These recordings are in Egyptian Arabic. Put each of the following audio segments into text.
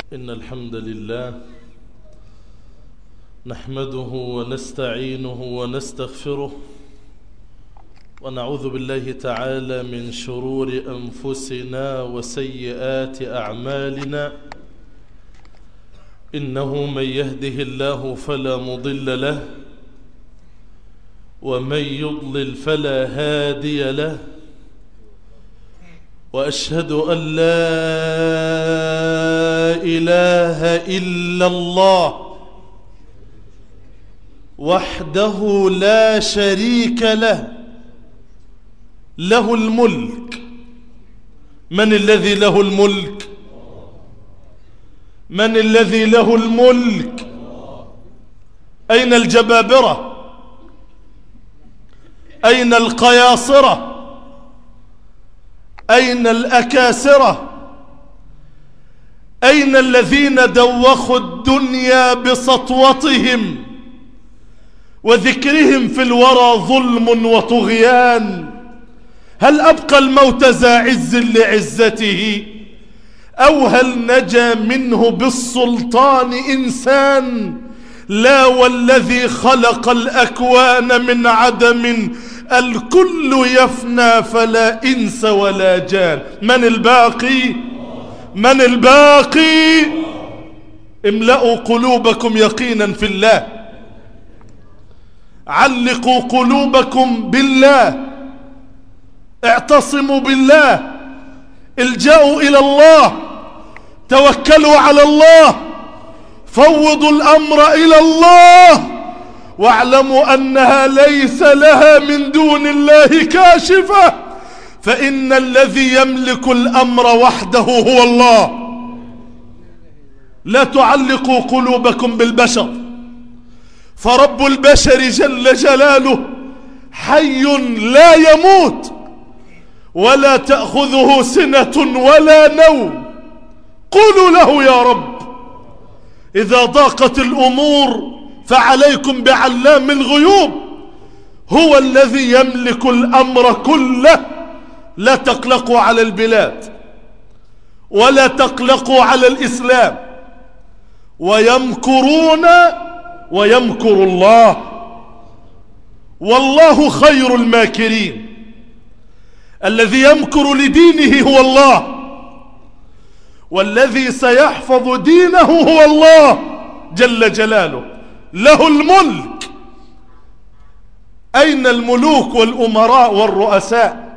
إن الحمد لله نحمده ونستعينه ونستغفره ونعوذ بالله تعالى من شرور أنفسنا وسيئات أعمالنا إنه من يهده الله فلا مضل له ومن يضلل فلا هادي له وأشهد أن لا إله إلا الله وحده لا شريك له له الملك من الذي له الملك من الذي له الملك أين الجبابرة أين القياصرة أين الأكاسرة أين الذين دوخوا الدنيا بسطوتهم وذكرهم في الورى ظلم وطغيان هل أبقى الموت ذا عز لعزته أو هل نجا منه بالسلطان إنسان لا والذي خلق الأكوان من عدم الكل يفنى فلا إنس ولا جان من الباقي من الباقي املأوا قلوبكم يقينا في الله علقوا قلوبكم بالله اعتصموا بالله الجأوا إلى الله توكلوا على الله فوضوا الأمر إلى الله واعلموا أنها ليس لها من دون الله كاشفة فإن الذي يملك الأمر وحده هو الله لا تعلقوا قلوبكم بالبشر فرب البشر جل جلاله حي لا يموت ولا تأخذه سنة ولا نوم قولوا له يا رب إذا ضاقت الأمور فعليكم بعلام الغيوب هو الذي يملك الأمر كله لا تقلقوا على البلاد ولا تقلقوا على الإسلام ويمكرون ويمكر الله والله خير الماكرين الذي يمكر لدينه هو الله والذي سيحفظ دينه هو الله جل جلاله له الملك أين الملوك والأمراء والرؤساء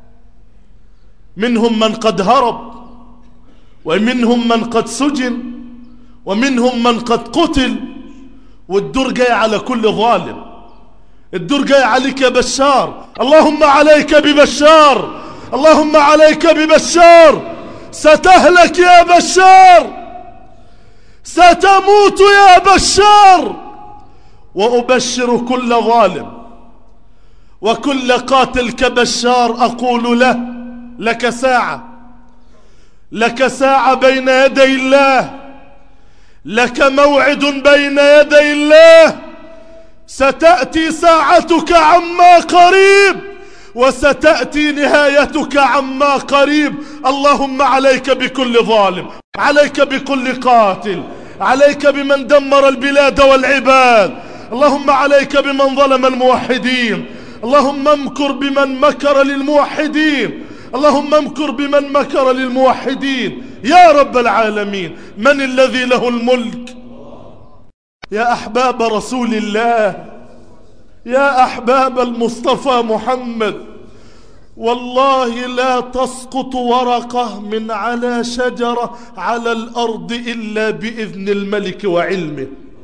منهم من قد هرب ومنهم من قد سجن ومنهم من قد قتل والدور جاي على كل ظالم الدور جاي عليك يا بشار اللهم عليك ببشار اللهم عليك ببشار ستهلك يا بشار ستموت يا بشار وأبشر كل ظالم وكل قاتل كبشار أقول له لك ساعة لك ساعة بين يدي الله لك موعد بين يدي الله ستأتي ساعتك عما قريب وستأتي نهايتك عما قريب اللهم عليك بكل ظالم عليك بكل قاتل عليك بمن دمر البلاد والعباد اللهم عليك بمن ظلم الموحدين اللهم امكر بمن مكر للموحدين اللهم امكر بمن مكر للموحدين يا رب العالمين من الذي له الملك يا أحباب رسول الله يا أحباب المصطفى محمد والله لا تسقط ورقة من على شجرة على الأرض إلا بإذن الملك وعلمه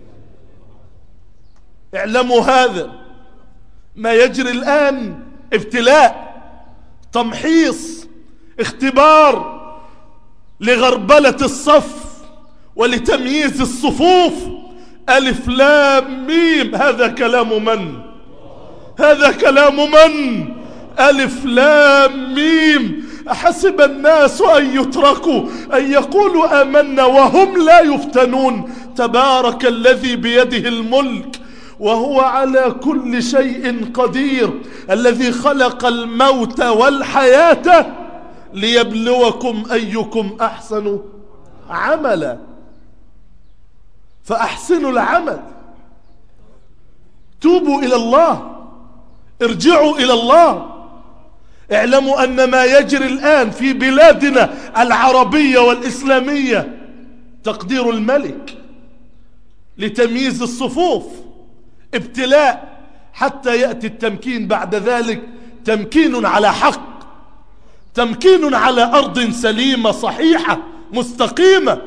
اعلموا هذا ما يجري الآن ابتلاء تمحيص اختبار لغربلة الصف ولتمييز الصفوف ألف لام ميم هذا كلام من هذا كلام من ألف لام ميم أحسب الناس أن يتركوا أن يقولوا آمنا وهم لا يفتنون تبارك الذي بيده الملك وهو على كل شيء قدير الذي خلق الموت والحياة ليبلوكم أيكم أحسن عملا فأحسنوا العمل توبوا إلى الله ارجعوا إلى الله اعلموا أن ما يجري الآن في بلادنا العربية والإسلامية تقدير الملك لتمييز الصفوف ابتلاء حتى يأتي التمكين بعد ذلك تمكين على حق تمكين على أرض سليمة صحيحة مستقيمة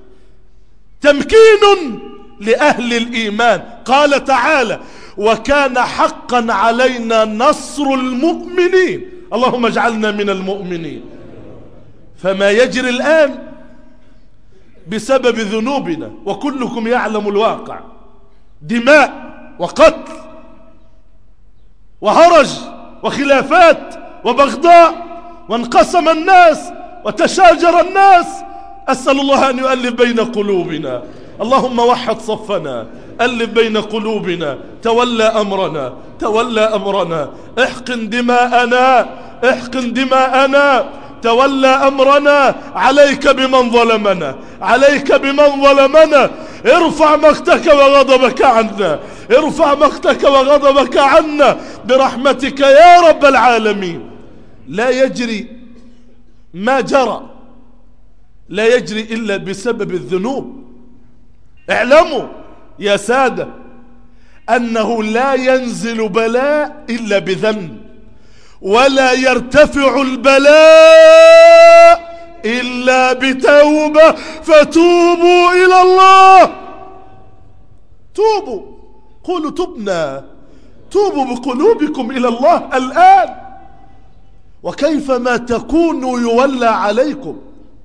تمكين لأهل الإيمان قال تعالى وكان حقا علينا نصر المؤمنين اللهم اجعلنا من المؤمنين فما يجري الآن بسبب ذنوبنا وكلكم يعلم الواقع دماء وقتل وهرج وخلافات وبغضاء وانقسم الناس وتشاجر الناس أسأل الله أن يؤلف بين قلوبنا اللهم وحد صفنا ألف بين قلوبنا تولى أمرنا تولى أمرنا احقن دماءنا احقن دماءنا تولى أمرنا عليك بمن ظلمنا عليك بمن ظلمنا ارفع مقتك وغضبك عنا ارفع مقتك وغضبك عنا برحمتك يا رب العالمين لا يجري ما جرى لا يجري إلا بسبب الذنوب اعلموا يا سادة أنه لا ينزل بلاء إلا بذنب ولا يرتفع البلاء إلا بتوبة فتوبوا إلى الله توبوا قولوا تبنا توبوا بقلوبكم إلى الله الآن وكيفما تكونوا يولى عليكم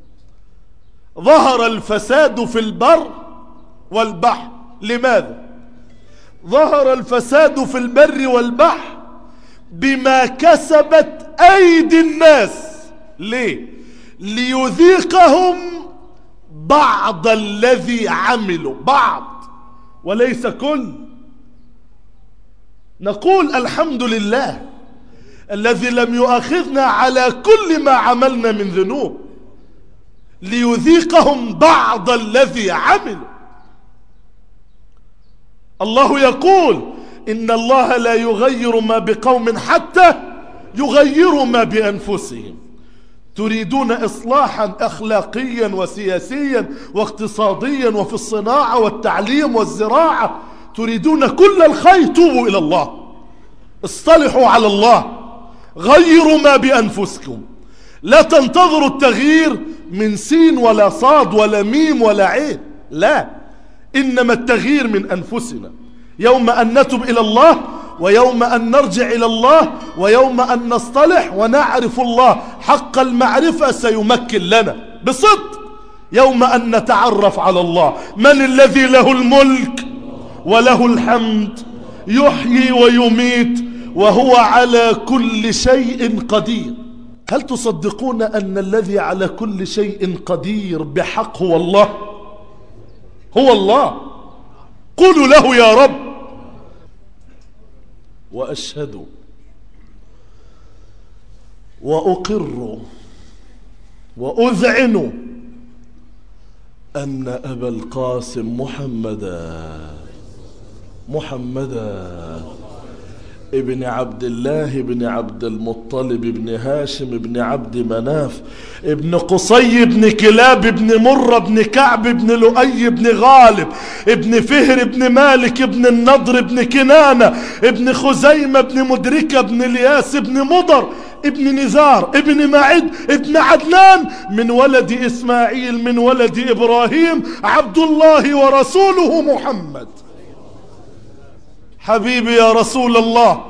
ظهر الفساد في البر والبحر لماذا ظهر الفساد في البر والبحر بما كسبت أيدي الناس ليه ليذيقهم بعض الذي عملوا بعض وليس كل نقول الحمد لله الذي لم يؤاخذنا على كل ما عملنا من ذنوب ليذيقهم بعض الذي عملوا الله يقول إن الله لا يغير ما بقوم حتى يغيروا ما بأنفسهم تريدون إصلاحا أخلاقيا وسياسيا واقتصاديا وفي الصناعة والتعليم والزراعة تريدون كل الخير توبوا إلى الله اصطلحوا على الله غيروا ما بأنفسكم لا تنتظروا التغيير من سين ولا صاد ولا ميم ولا عين لا إنما التغيير من أنفسنا يوم أن نتب إلى الله ويوم أن نرجع إلى الله ويوم أن نصطلح ونعرف الله حق المعرفة سيمكن لنا بصدق يوم أن نتعرف على الله من الذي له الملك وله الحمد يحيي ويميت وهو على كل شيء قدير هل تصدقون أن الذي على كل شيء قدير بحق هو الله هو الله قولوا له يا رب وأشهد وأقر وأذعن أن أبا القاسم محمدا محمدا ابن عبد الله ابن عبد المطلب ابن هاشم ابن عبد مناف ابن قصي ابن كلاب ابن مرة ابن كعب ابن لؤي ابن غالب ابن فهر ابن مالك ابن النضر ابن كنانة ابن خزيمة ابن مدركة ابن الياس ابن مضر ابن نزار ابن معد ابن عدنان من ولد إسماعيل من ولد إبراهيم عبد الله ورسوله محمد حبيبي يا رسول الله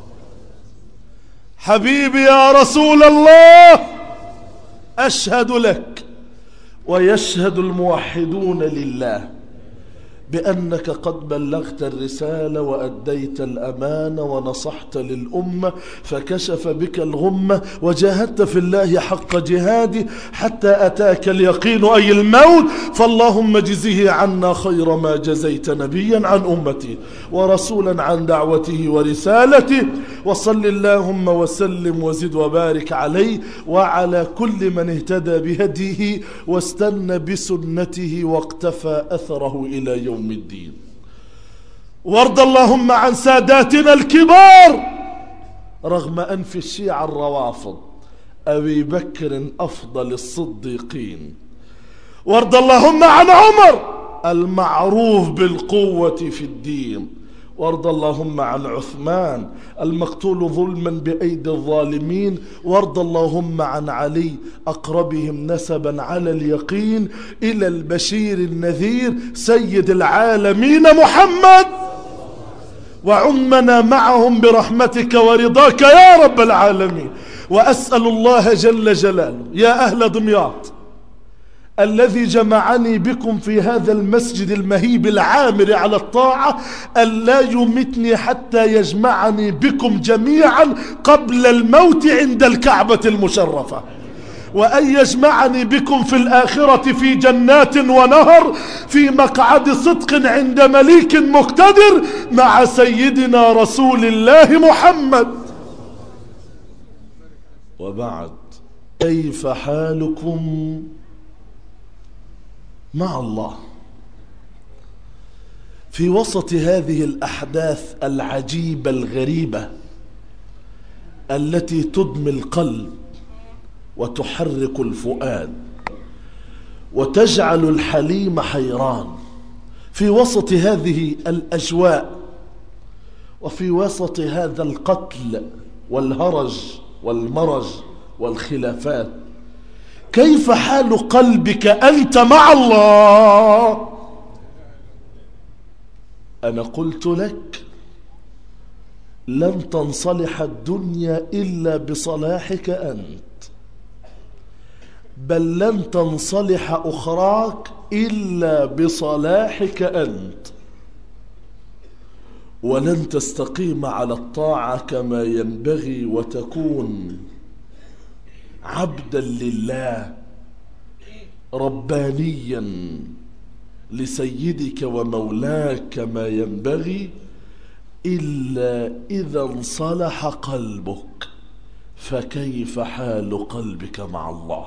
حبيبي يا رسول الله أشهد لك ويشهد الموحدون لله بأنك قد بلغت الرسالة وأديت الأمانة ونصحت للأمة فكشف بك الغمة وجاهدت في الله حق جهادي حتى أتاك اليقين أي الموت فاللهم جزه عنا خير ما جزيت نبيا عن أمتي ورسولا عن دعوته ورسالته وصل اللهم وسلم وزد وبارك عليه وعلى كل من اهتدى بهديه واستنى بسنته واقتفى أثره إلى يوم يوم الدين وارض اللهم عن ساداتنا الكبار رغم أنف الشيعة الروافض أبي بكر أفضل الصديقين وارض اللهم عن عمر المعروف بالقوة في الدين وارض اللهم عن عثمان المقتول ظلما بأيدي الظالمين وارض اللهم عن علي أقربهم نسبا على اليقين إلى البشير النذير سيد العالمين محمد وعمنا معهم برحمتك ورضاك يا رب العالمين وأسأل الله جل جلاله يا أهل دمياط الذي جمعني بكم في هذا المسجد المهيب العامر على الطاعة ألا يمتني حتى يجمعني بكم جميعا قبل الموت عند الكعبة المشرفة وأن يجمعني بكم في الآخرة في جنات ونهر في مقعد صدق عند مليك مقتدر مع سيدنا رسول الله محمد وبعد كيف حالكم مع الله في وسط هذه الأحداث العجيبة الغريبة التي تدمي القلب وتحرك الفؤاد وتجعل الحليم حيران في وسط هذه الأجواء وفي وسط هذا القتل والهرج والمرج والخلافات كيف حال قلبك أنت مع الله أنا قلت لك لن تنصلح الدنيا إلا بصلاحك أنت بل لن تنصلح أخراك إلا بصلاحك أنت ولن تستقيم على الطاعة كما ينبغي وتكون عبدا لله ربانيا لسيدك ومولاك كما ينبغي إلا إذا انصلح قلبك فكيف حال قلبك مع الله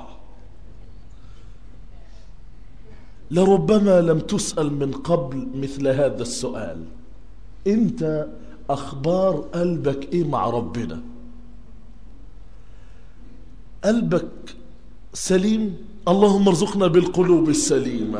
لربما لم تسأل من قبل مثل هذا السؤال انت اخبار قلبك ايه مع ربنا قلبك سليم اللهم ارزقنا بالقلوب السليمة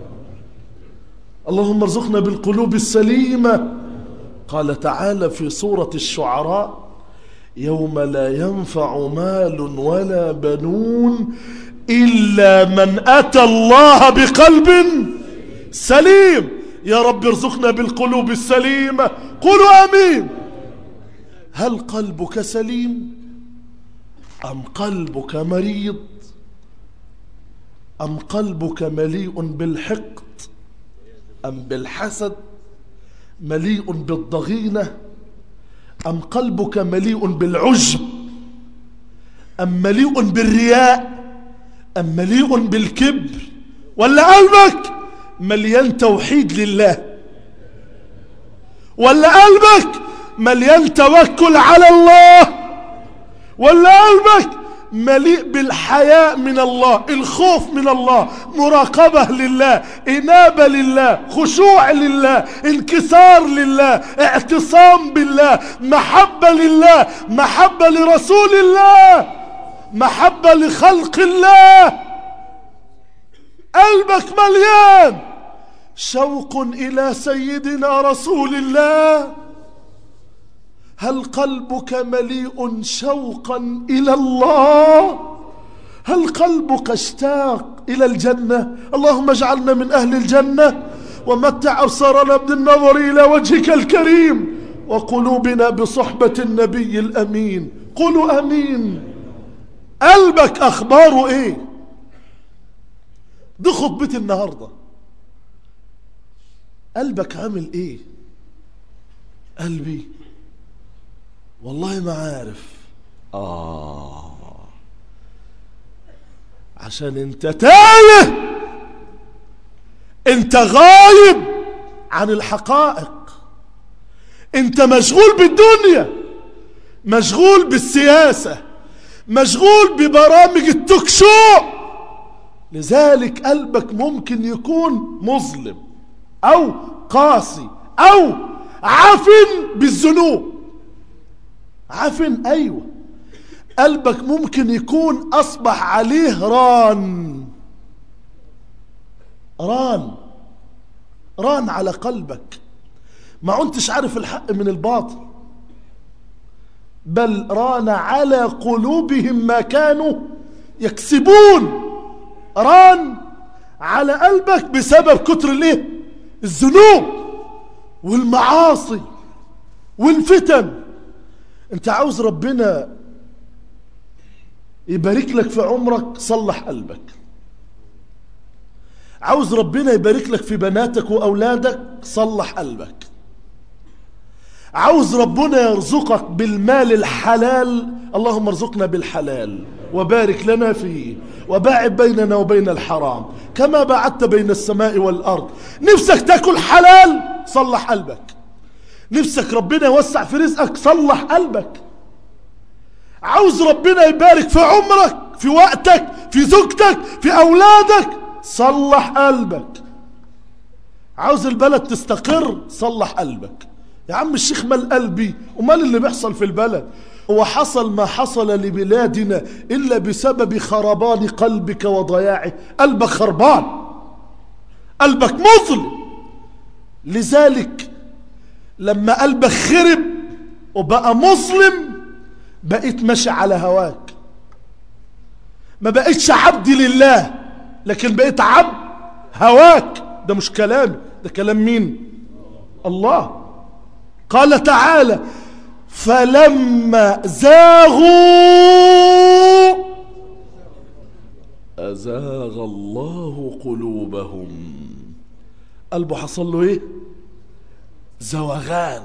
اللهم ارزقنا بالقلوب السليمة قال تعالى في سورة الشعراء يوم لا ينفع مال ولا بنون إلا من أتى الله بقلب سليم يا رب ارزقنا بالقلوب السليمة قولوا أمين هل قلبك سليم أم قلبك مريض أم قلبك مليء بالحقد أم بالحسد مليء بالضغينة أم قلبك مليء بالعجب أم مليء بالرياء أم مليء بالكبر ولا قلبك مليان توحيد لله ولا قلبك مليان توكل على الله ولا قلبك مليء بالحياء من الله الخوف من الله مراقبة لله إنابة لله خشوع لله انكسار لله اعتصام بالله محبة لله محبة لرسول الله محبة لخلق الله قلبك مليان شوق إلى سيدنا رسول الله هل قلبك مليء شوقا إلى الله هل قلبك اشتاق إلى الجنة اللهم اجعلنا من أهل الجنة ومتع أبصارنا بالنظر إلى وجهك الكريم وقلوبنا بصحبة النبي الأمين قولوا أمين قلبك أخباره إيه دي خطبتي النهاردة قلبك عامل إيه قلبي والله ما عارف آه عشان انت تايه انت غايب عن الحقائق انت مشغول بالدنيا مشغول بالسياسة مشغول ببرامج التوك شو لذلك قلبك ممكن يكون مظلم أو قاسي أو عف بالذنوب عف أيوة قلبك ممكن يكون أصبح عليه ران ران ران على قلبك ما عنتش عارف الحق من الباطل بل ران على قلوبهم ما كانوا يكسبون ران على قلبك بسبب كتر الايه الذنوب والمعاصي والفتن انت عاوز ربنا يبارك لك في عمرك صلح قلبك عاوز ربنا يبارك لك في بناتك وأولادك صلح قلبك عاوز ربنا يرزقك بالمال الحلال اللهم ارزقنا بالحلال وبارك لنا فيه وباعد بيننا وبين الحرام كما باعدت بين السماء والأرض نفسك تاكل حلال صلح قلبك نفسك ربنا يوسع في رزقك صلح قلبك عاوز ربنا يبارك في عمرك في وقتك في زوجتك في أولادك صلح قلبك عاوز البلد تستقر صلح قلبك يا عم الشيخ مال قلبي ومال اللي بيحصل في البلد هو حصل ما حصل لبلادنا إلا بسبب خربان قلبك وضياعه قلبك خربان قلبك مظلم لذلك لما قلبك خرب وبقى مسلم بقيت ماشي على هواك ما بقيتش عبد لله لكن بقيت عبد هواك ده مش كلامي ده كلام مين الله قال تعالى فلما زاغوا أزاغ الله قلوبهم قلبه حصل له ايه زوغان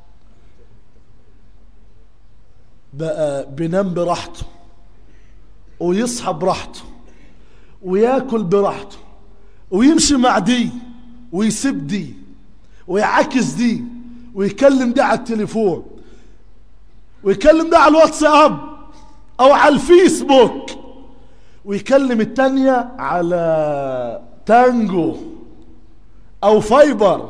بقى بينام براحته ويصحى براحته وياكل براحته ويمشي مع دي ويسيب دي ويعكس دي ويكلم ده على التليفون ويكلم ده على الواتساب او على الفيسبوك ويكلم التانية على تانجو او فايبر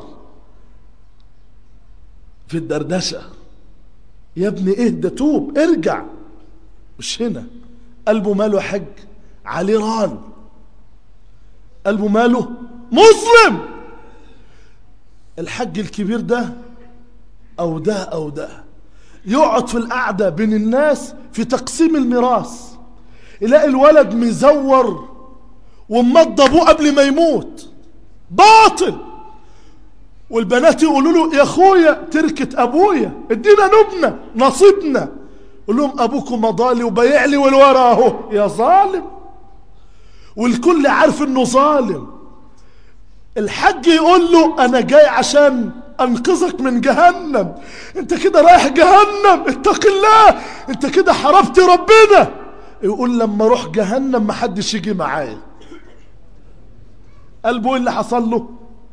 في الدردشة يا ابني اهدى توب ارجع مش هنا قلبه ماله حج عليه ران قلبه ماله مسلم الحج الكبير ده او ده او ده يقعد في القعدة بين الناس في تقسيم الميراث يلاقي الولد مزور ومضى ابوه قبل ما يموت باطل والبنات يقولوا له يا اخويا تركة ابويا ادينا نبنا نصيبنا قول لهم ابوكم مضالي وبيع لي والورا اهو يا ظالم والكل عارف انه ظالم الحج يقول له انا جاي عشان انقذك من جهنم انت كده رايح جهنم اتق الله انت كده حربت ربنا يقول لما اروح جهنم محدش يجي معايا قلبه ايه اللي حصل له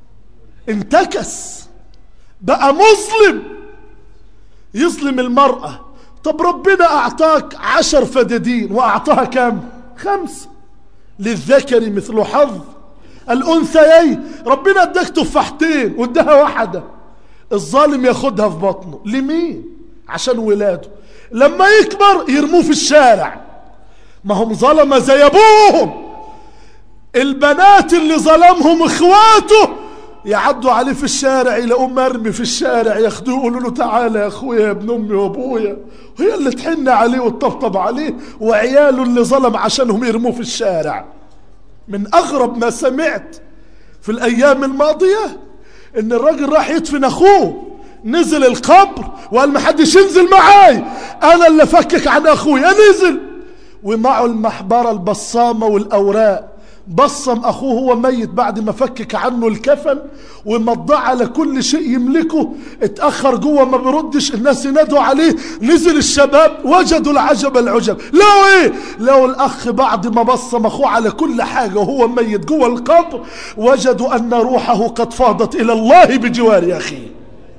انتكس بقى مسلم يظلم المرأة طب ربنا اعطاك عشر فدادين واعطاها كام خمسة للذكر مثل حظ الانثيين ربنا اداك تفاحتين واداها واحدة الظالم ياخدها في بطنه لمين عشان ولاده لما يكبر يرموه في الشارع ما هم ظلمة زي ابوهم البنات اللي ظلمهم اخواته يعدوا عليه في الشارع يلاقوه مرمي في الشارع ياخدوه يقولوا له تعالى يا اخويا يا ابن امي وابويا وهي اللي تحن عليه وتطبطب عليه وعياله اللي ظلم عشانهم يرموه في الشارع من اغرب ما سمعت في الايام الماضيه ان الراجل راح يدفن اخوه نزل القبر وقال ما حدش ينزل معاي انا اللي فكك عن اخويا نزل ومعه المحبره البصامه والاوراق بصم اخوه هو ميت بعد ما فكك عنه الكفن ومضى على كل شيء يملكه اتاخر جوه ما بيردش الناس ينادوا عليه نزل الشباب وجدوا العجب العجب لو ايه لو الاخ بعد ما بصم اخوه على كل حاجه وهو ميت جوه القبر وجدوا ان روحه قد فاضت الى الله بجوار اخيه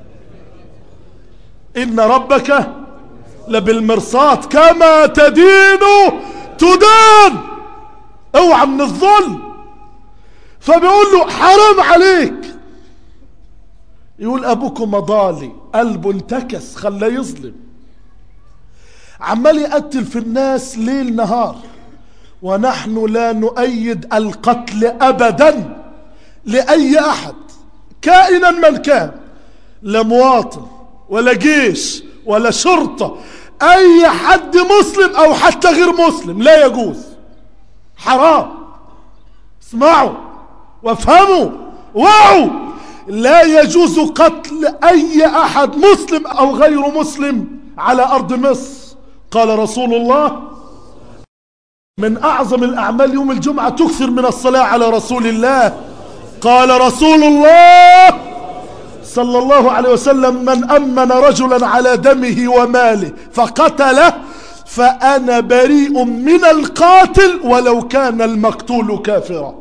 ان ربك لبالمرصاد كما تدين تدان اوعى من الظلم فبيقول له حرام عليك يقول ابوكم مضالي قلبه انتكس خلاه يظلم عمال يقتل في الناس ليل نهار ونحن لا نؤيد القتل ابدا لاي احد كائنا من كان لا مواطن ولا جيش ولا شرطه اي حد مسلم او حتى غير مسلم لا يجوز حرام اسمعوا وافهموا وعوا لا يجوز قتل اي احد مسلم او غير مسلم على ارض مصر قال رسول الله من اعظم الاعمال يوم الجمعه تكثر من الصلاه على رسول الله قال رسول الله صلى الله عليه وسلم من امن رجلا على دمه وماله فقتله فانا بريء من القاتل ولو كان المقتول كافرا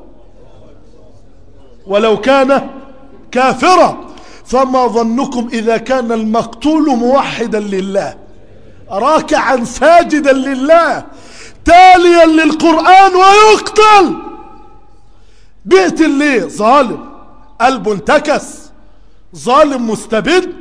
ولو كان كافرا فما ظنكم اذا كان المقتول موحدا لله راكعا ساجدا لله تاليا للقران ويقتل بيقتل ليه ظالم قلبه انتكس ظالم مستبد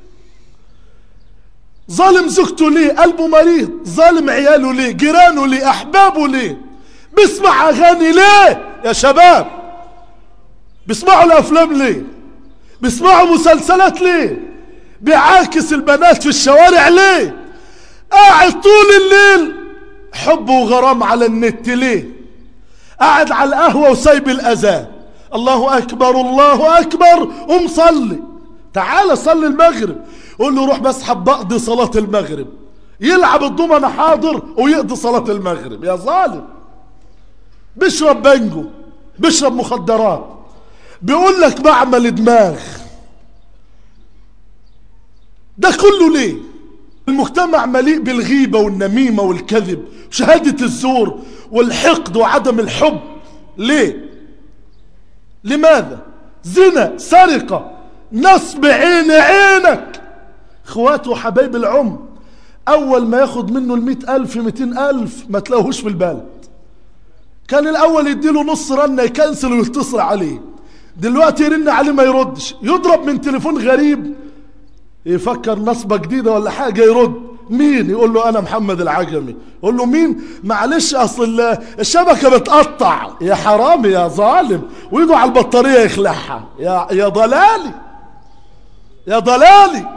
ظالم زوجته ليه قلبه مريض ظالم عياله ليه جيرانه ليه احبابه ليه بيسمع اغاني ليه يا شباب بيسمعوا الافلام ليه بيسمعوا مسلسلات ليه بيعاكس البنات في الشوارع ليه قاعد طول الليل حب وغرام على النت ليه قاعد على القهوة وسايب الأذان الله أكبر الله أكبر قوم صلي تعال صلي المغرب قول له روح بسحب بقضي صلاة المغرب يلعب الضمنة حاضر ويقضي صلاة المغرب يا ظالم بيشرب بنجو بيشرب مخدرات بيقول لك بعمل دماغ ده كله ليه المجتمع مليء بالغيبة والنميمة والكذب شهادة الزور والحقد وعدم الحب ليه لماذا زنا سرقة نصب عين عينك اخواته وحبايب العم اول ما ياخد منه المئة الف مئتين الف ما تلاقوهوش في البلد كان الاول يديله نص رنة يكنسل ويتصل عليه دلوقتي يرن عليه ما يردش يضرب من تليفون غريب يفكر نصبة جديدة ولا حاجة يرد مين يقول له انا محمد العجمي يقول له مين معلش اصل الشبكة بتقطع يا حرامي يا ظالم ويده على البطارية يخلعها يا يا ضلالي يا ضلالي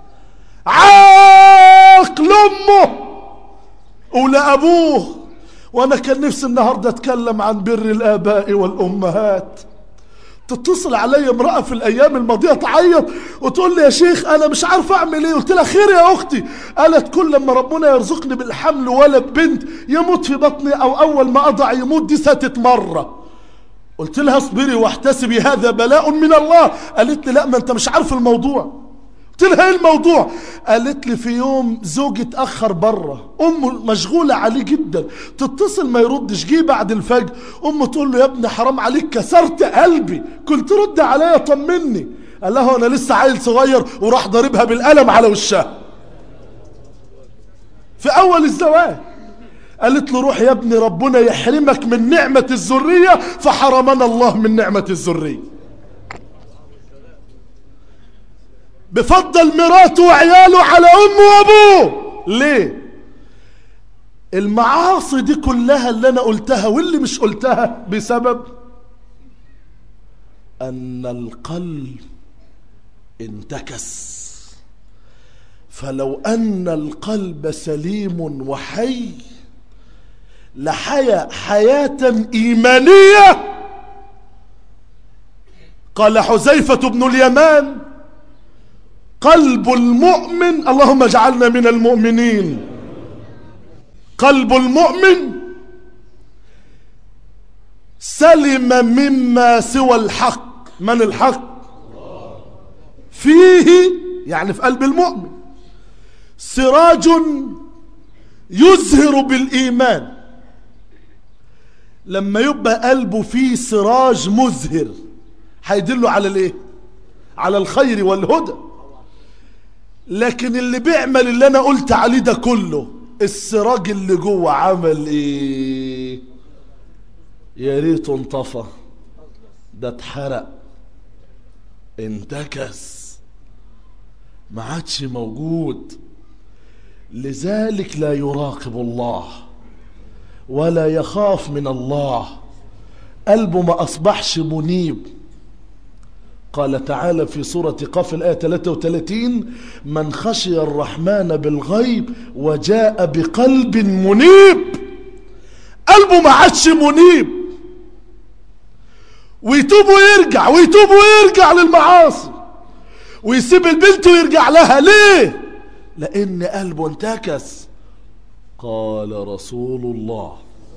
عقل امه ولابوه وانا كان نفسي النهارده اتكلم عن بر الاباء والامهات تتصل علي امرأة في الأيام الماضية تعيط وتقول لي يا شيخ أنا مش عارف أعمل إيه قلت لها خير يا أختي قالت كل لما ربنا يرزقني بالحمل ولد بنت يموت في بطني أو أول ما أضع يموت دي ستة مرة قلت لها اصبري واحتسبي هذا بلاء من الله قالت لي لا ما أنت مش عارف الموضوع قلت لها ايه الموضوع قالت لي في يوم زوجي اتاخر بره امه مشغوله عليه جدا تتصل ما يردش جه بعد الفجر امه تقول له يا ابني حرام عليك كسرت قلبي قلت رد عليا طمني قال لها انا لسه عيل صغير وراح ضاربها بالقلم على وشها في اول الزواج قالت له روح يا ابني ربنا يحرمك من نعمه الذريه فحرمنا الله من نعمه الذريه بفضل مراته وعياله على امه وابوه ليه المعاصي دي كلها اللي انا قلتها واللي مش قلتها بسبب ان القلب انتكس فلو ان القلب سليم وحي لحيا حياه ايمانيه قال حذيفه بن اليمان قلب المؤمن اللهم اجعلنا من المؤمنين قلب المؤمن سلم مما سوى الحق من الحق فيه يعني في قلب المؤمن سراج يزهر بالإيمان لما يبقى قلبه فيه سراج مزهر هيدله على الايه على الخير والهدى لكن اللي بيعمل اللي انا قلت عليه ده كله السراج اللي جوه عمل ايه يا ريته انطفى ده اتحرق انتكس ما عادش موجود لذلك لا يراقب الله ولا يخاف من الله قلبه ما أصبحش منيب قال تعالى في سورة قاف الآية 33 من خشي الرحمن بالغيب وجاء بقلب منيب قلبه ما عادش منيب ويتوب ويرجع ويتوب ويرجع للمعاصي ويسيب البنت ويرجع لها ليه لان قلبه انتكس قال رسول الله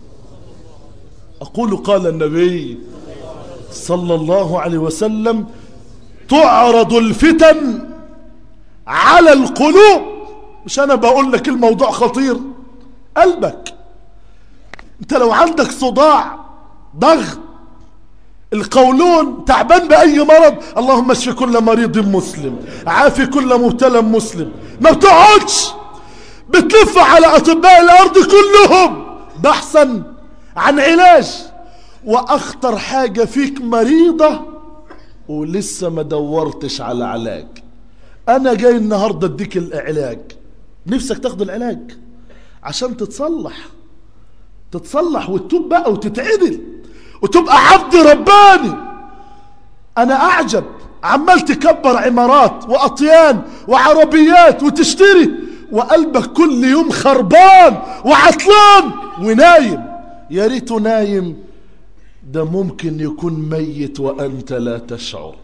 اقول قال النبي صلى الله عليه وسلم تعرض الفتن على القلوب مش انا بقول لك الموضوع خطير قلبك انت لو عندك صداع ضغط القولون تعبان بأي مرض اللهم اشف كل مريض مسلم عافي كل مبتلى مسلم ما بتقعدش بتلف على أطباء الأرض كلهم بحثا عن علاج وأخطر حاجة فيك مريضة ولسه ما دورتش على علاج أنا جاي النهاردة اديك العلاج نفسك تاخد العلاج عشان تتصلح تتصلح وتتوب بقى وتتعدل وتبقى عبد رباني انا اعجب عمال تكبر عمارات واطيان وعربيات وتشتري وقلبك كل يوم خربان وعطلان ونايم يا ريته نايم ده ممكن يكون ميت وانت لا تشعر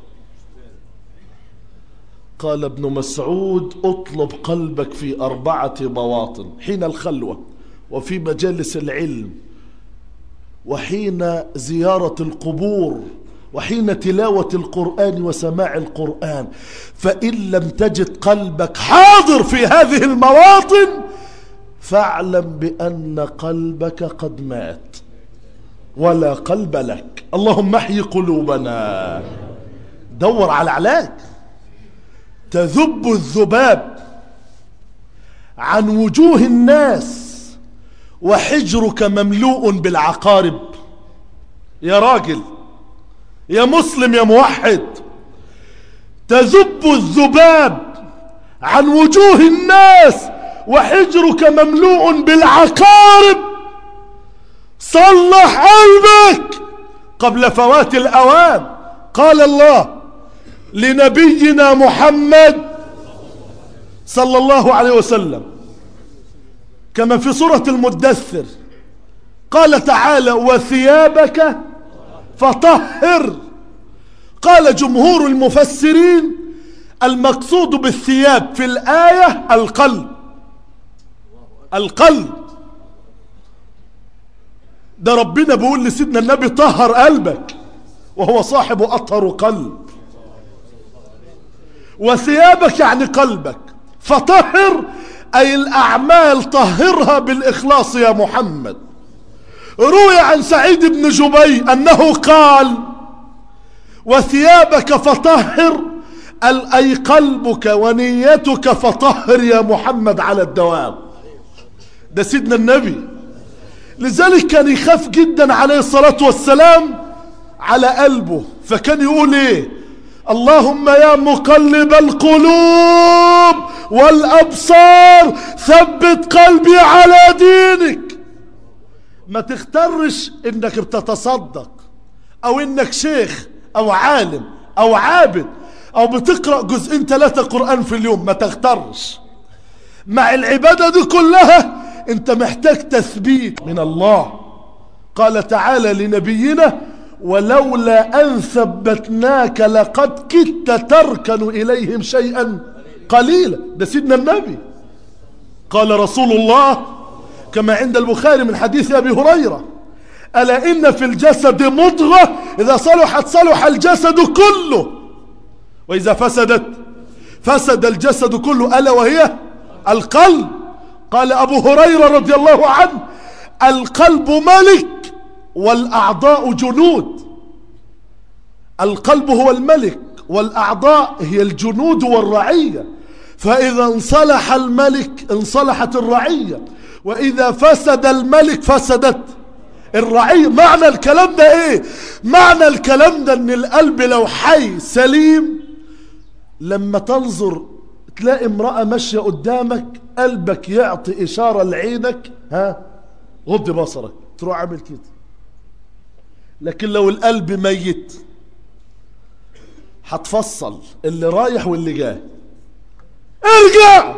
قال ابن مسعود اطلب قلبك في اربعه مواطن حين الخلوه وفي مجالس العلم وحين زيارة القبور وحين تلاوة القرآن وسماع القرآن فإن لم تجد قلبك حاضر في هذه المواطن فاعلم بأن قلبك قد مات ولا قلب لك اللهم احي قلوبنا دور على علاج تذب الذباب عن وجوه الناس وحجرك مملوء بالعقارب يا راجل يا مسلم يا موحد تذب الذباب عن وجوه الناس وحجرك مملوء بالعقارب صلح قلبك قبل فوات الاوان قال الله لنبينا محمد صلى الله عليه وسلم كما في سورة المدثر قال تعالى وثيابك فطهر قال جمهور المفسرين المقصود بالثياب في الآية القلب القلب ده ربنا بيقول لسيدنا النبي طهر قلبك وهو صاحب أطهر قلب وثيابك يعني قلبك فطهر أي الأعمال طهرها بالإخلاص يا محمد روي عن سعيد بن جبي أنه قال وثيابك فطهر أي قلبك ونيتك فطهر يا محمد على الدوام ده سيدنا النبي لذلك كان يخاف جدا عليه الصلاة والسلام على قلبه فكان يقول ايه اللهم يا مقلب القلوب والأبصار ثبت قلبي على دينك ما تخترش انك بتتصدق او انك شيخ او عالم او عابد او بتقرأ جزئين ثلاثة قرآن في اليوم ما تخترش مع العبادة دي كلها انت محتاج تثبيت من الله قال تعالى لنبينا ولولا أن ثبتناك لقد كدت تركن إليهم شيئا قليلا ده سيدنا النبي قال رسول الله كما عند البخاري من حديث أبي هريرة ألا إن في الجسد مضغة إذا صلحت صلح الجسد كله وإذا فسدت فسد الجسد كله ألا وهي القلب قال أبو هريرة رضي الله عنه القلب ملك والأعضاء جنود القلب هو الملك والأعضاء هي الجنود والرعية فإذا انصلح الملك انصلحت الرعية وإذا فسد الملك فسدت الرعية معنى الكلام ده ايه معنى الكلام ده ان القلب لو حي سليم لما تنظر تلاقي امرأة ماشية قدامك قلبك يعطي إشارة لعينك ها غض بصرك تروح عامل كده لكن لو القلب ميت هتفصل اللي رايح واللي جاي ارجع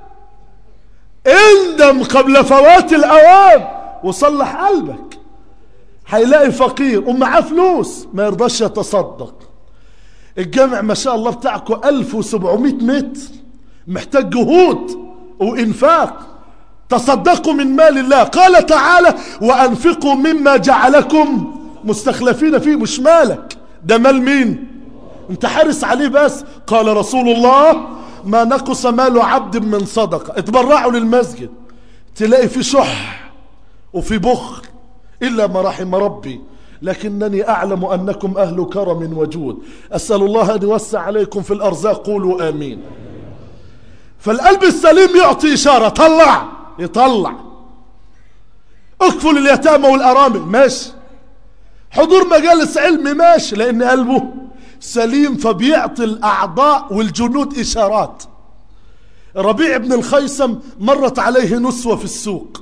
اندم قبل فوات الاوان وصلح قلبك هيلاقي فقير ومعاه فلوس ما يرضاش يتصدق الجامع ما شاء الله بتاعكم 1700 متر محتاج جهود وانفاق تصدقوا من مال الله قال تعالى وانفقوا مما جعلكم مستخلفين فيه مش مالك ده مال مين انت حارس عليه بس قال رسول الله ما نقص مال عبد من صدقة اتبرعوا للمسجد تلاقي في شح وفي بخل إلا ما رحم ربي لكنني أعلم أنكم أهل كرم وجود أسأل الله أن يوسع عليكم في الأرزاق قولوا آمين فالقلب السليم يعطي إشارة طلع يطلع اكفل اليتامى والأرامل ماشي حضور مجالس علم ماشي لأن قلبه سليم فبيعطي الأعضاء والجنود إشارات ربيع بن الخيسم مرت عليه نسوة في السوق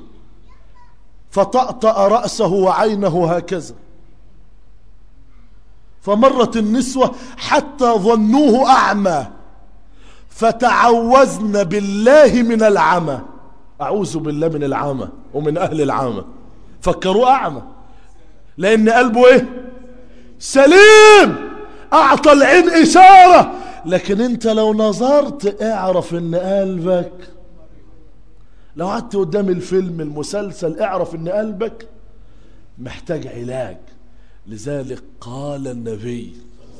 فطأطأ رأسه وعينه هكذا فمرت النسوة حتى ظنوه أعمى فتعوزن بالله من العمى أعوذ بالله من العمى ومن أهل العمى فكروا أعمى لأن قلبه إيه سليم أعطى العين إشارة لكن أنت لو نظرت اعرف أن قلبك لو قعدت قدام الفيلم المسلسل اعرف أن قلبك محتاج علاج لذلك قال النبي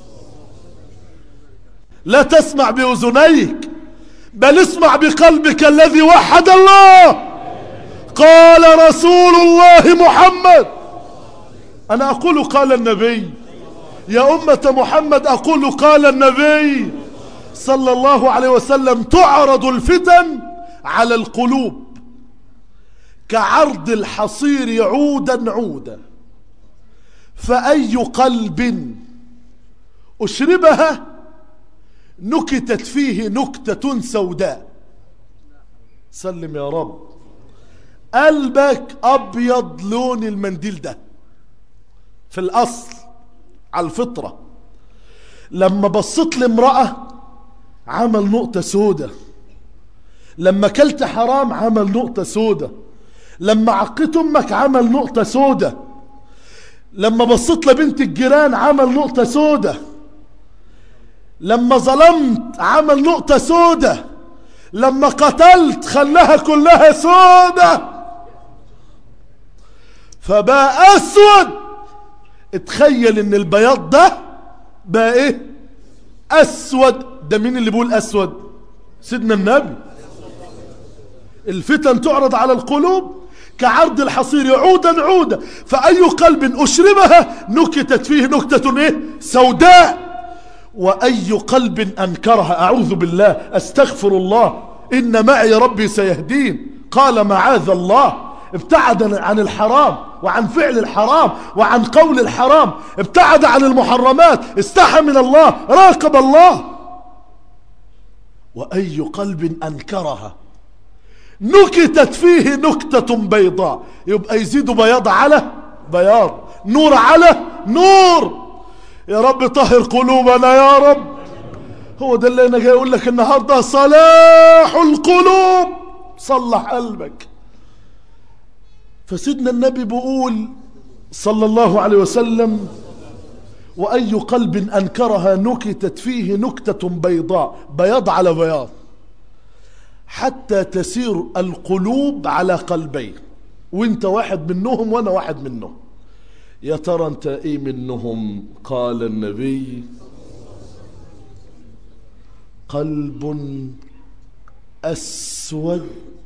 لا تسمع بأذنيك بل اسمع بقلبك الذي وحد الله قال رسول الله محمد أنا أقول قال النبي يا أمة محمد أقول قال النبي صلى الله عليه وسلم تعرض الفتن على القلوب كعرض الحصير عودا عودا فأي قلب أشربها نكتت فيه نكتة سوداء سلم يا رب قلبك أبيض لون المنديل ده في الأصل على الفطرة لما بصيت لامرأة عمل نقطة سودة لما كلت حرام عمل نقطة سودة لما عقيت امك عمل نقطة سودة لما بصيت لبنت الجيران عمل نقطة سودة لما ظلمت عمل نقطة سودة لما قتلت خلاها كلها سودة فبقى اسود اتخيل ان البياض ده بقى ايه اسود ده مين اللي بيقول اسود سيدنا النبي الفتن تعرض على القلوب كعرض الحصير عودا عودا فأي قلب أشربها نكتت فيه نكتة إيه؟ سوداء وأي قلب أنكرها أعوذ بالله أستغفر الله إن معي ربي سيهدين قال معاذ الله ابتعد عن الحرام وعن فعل الحرام وعن قول الحرام ابتعد عن المحرمات استحى من الله راقب الله وأي قلب أنكرها نكتت فيه نكتة بيضاء يبقى يزيد بياض على بياض نور على نور يا رب طهر قلوبنا يا رب هو ده اللي انا جاي اقول لك النهارده صلاح القلوب صلح قلبك فسيدنا النبي بيقول صلى الله عليه وسلم واي قلب انكرها نكتت فيه نكته بيضاء بياض على بياض حتى تسير القلوب على قلبين وانت واحد منهم وانا واحد منهم يا ترى انت ايه منهم قال النبي قلب اسود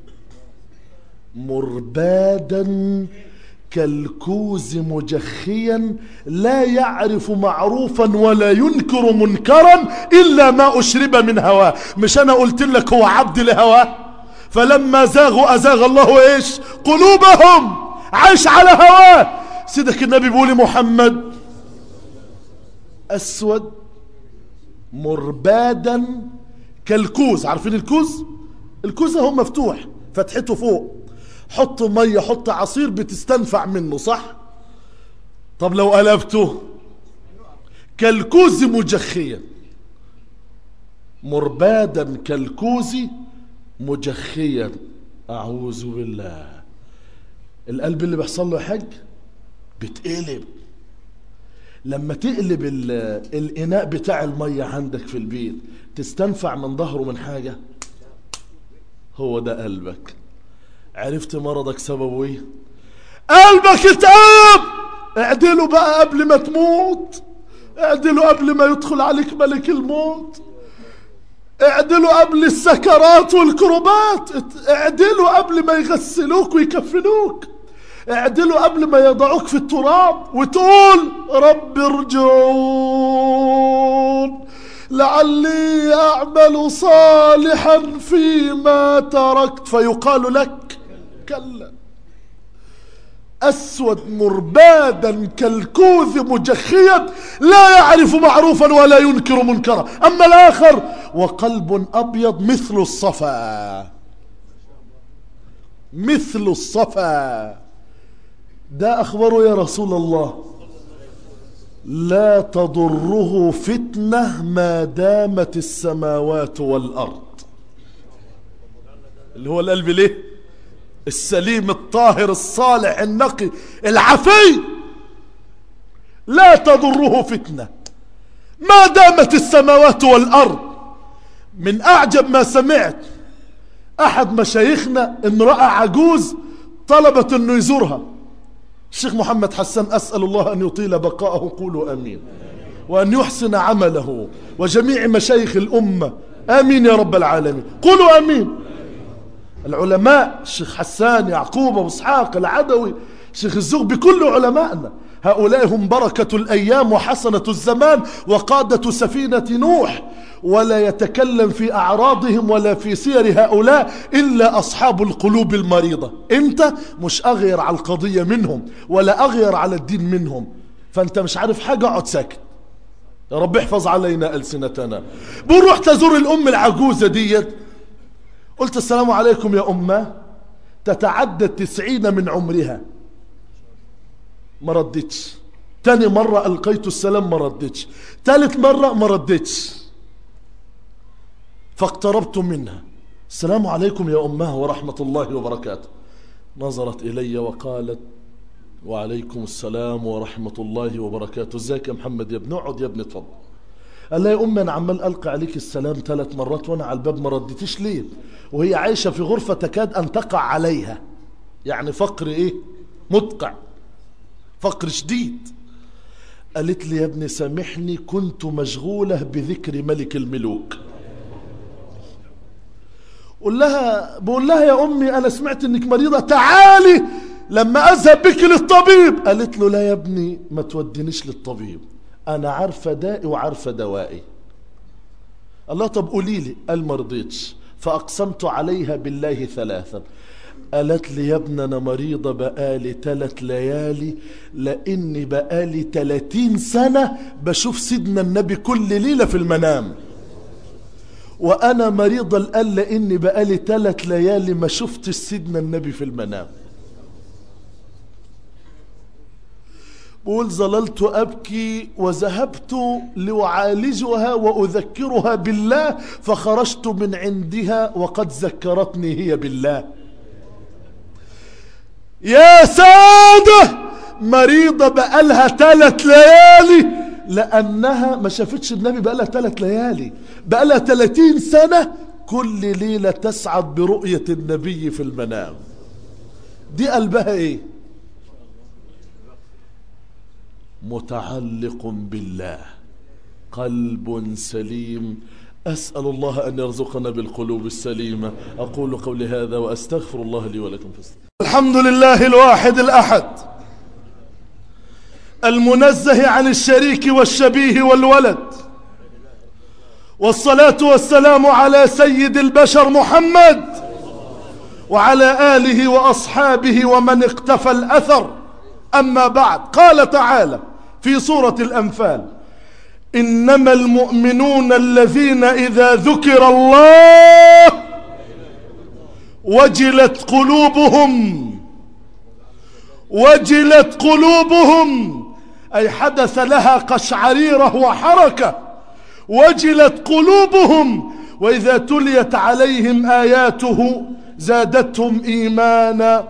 مربادا كالكوز مجخيا لا يعرف معروفا ولا ينكر منكرا إلا ما أشرب من هواه مش أنا قلت لك هو عبد لهواه فلما زاغوا أزاغ الله إيش قلوبهم عايش على هواه سيدك النبي بيقول محمد أسود مربادا كالكوز عارفين الكوز الكوز هو مفتوح فتحته فوق حط مية حط عصير بتستنفع منه صح طب لو قلبته كالكوز مجخيا مربادا كالكوز مجخيا أعوذ بالله القلب اللي بيحصل له حاج بتقلب لما تقلب الإناء بتاع المية عندك في البيت تستنفع من ظهره من حاجة هو ده قلبك عرفت مرضك سببه ايه قلبك اتقلب اعدله بقى قبل ما تموت اعدله قبل ما يدخل عليك ملك الموت اعدله قبل السكرات والكربات اعدله قبل ما يغسلوك ويكفنوك اعدله قبل ما يضعوك في التراب وتقول رب ارجعون لعلي اعمل صالحا فيما تركت فيقال لك كلا أسود مربادا كالكوذ مجخيا لا يعرف معروفا ولا ينكر منكرا أما الآخر وقلب أبيض مثل الصفا مثل الصفا ده أخبره يا رسول الله لا تضره فتنة ما دامت السماوات والأرض اللي هو القلب ليه السليم الطاهر الصالح النقي العفي لا تضره فتنة ما دامت السماوات والأرض من أعجب ما سمعت أحد مشايخنا امرأة عجوز طلبت أنه يزورها الشيخ محمد حسن أسأل الله أن يطيل بقاءه قولوا أمين وأن يحسن عمله وجميع مشايخ الأمة آمين يا رب العالمين قولوا أمين العلماء الشيخ حسان يعقوب أبو اسحاق العدوي شيخ الزغبي كل علمائنا هؤلاء هم بركة الأيام وحسنة الزمان وقادة سفينة نوح ولا يتكلم في أعراضهم ولا في سير هؤلاء إلا أصحاب القلوب المريضة أنت مش أغير على القضية منهم ولا أغير على الدين منهم فأنت مش عارف حاجة اقعد ساكت يا رب احفظ علينا ألسنتنا بنروح تزور الأم العجوزة ديت قلت السلام عليكم يا أمة تتعدى التسعين من عمرها ما ردتش تاني مرة ألقيت السلام ما ردتش تالت مرة ما ردتش فاقتربت منها السلام عليكم يا أمه ورحمة الله وبركاته نظرت إلي وقالت وعليكم السلام ورحمة الله وبركاته ازيك يا محمد يا ابن اقعد يا ابن اتفضل قال لها يا أمي أنا عمال ألقى عليك السلام ثلاث مرات وأنا على الباب ما ردتيش ليه وهي عايشة في غرفة تكاد أن تقع عليها يعني فقر إيه مدقع فقر شديد قالت لي يا ابني سامحني كنت مشغولة بذكر ملك الملوك قول لها بقول لها يا أمي أنا سمعت إنك مريضة تعالي لما أذهب بك للطبيب قالت له لا يا ابني ما تودينيش للطبيب أنا عارفة دائي وعارفة دوائي الله طب قولي لي قال ما رضيتش فأقسمت عليها بالله ثلاثا قالت لي يا ابن أنا مريضة بقالي ثلاث ليالي لأني بقالي تلاتين سنة بشوف سيدنا النبي كل ليلة في المنام وأنا مريضة الآن لأني بقالي ثلاث ليالي ما شفتش سيدنا النبي في المنام بقول ظللت أبكي وذهبت لأعالجها وأذكرها بالله فخرجت من عندها وقد ذكرتني هي بالله يا سادة مريضة بقالها ثلاث ليالي لأنها ما شافتش النبي بقالها ثلاث ليالي بقالها ثلاثين سنة كل ليلة تسعد برؤية النبي في المنام دي قلبها ايه متعلق بالله قلب سليم أسأل الله أن يرزقنا بالقلوب السليمة أقول قولي هذا وأستغفر الله لي ولكم فاستغفر الحمد لله الواحد الأحد المنزه عن الشريك والشبيه والولد والصلاة والسلام على سيد البشر محمد وعلى آله وأصحابه ومن اقتفى الأثر أما بعد قال تعالى في سورة الأنفال إنما المؤمنون الذين إذا ذكر الله وجلت قلوبهم وجلت قلوبهم أي حدث لها قشعريرة وحركة وجلت قلوبهم وإذا تليت عليهم آياته زادتهم إيمانا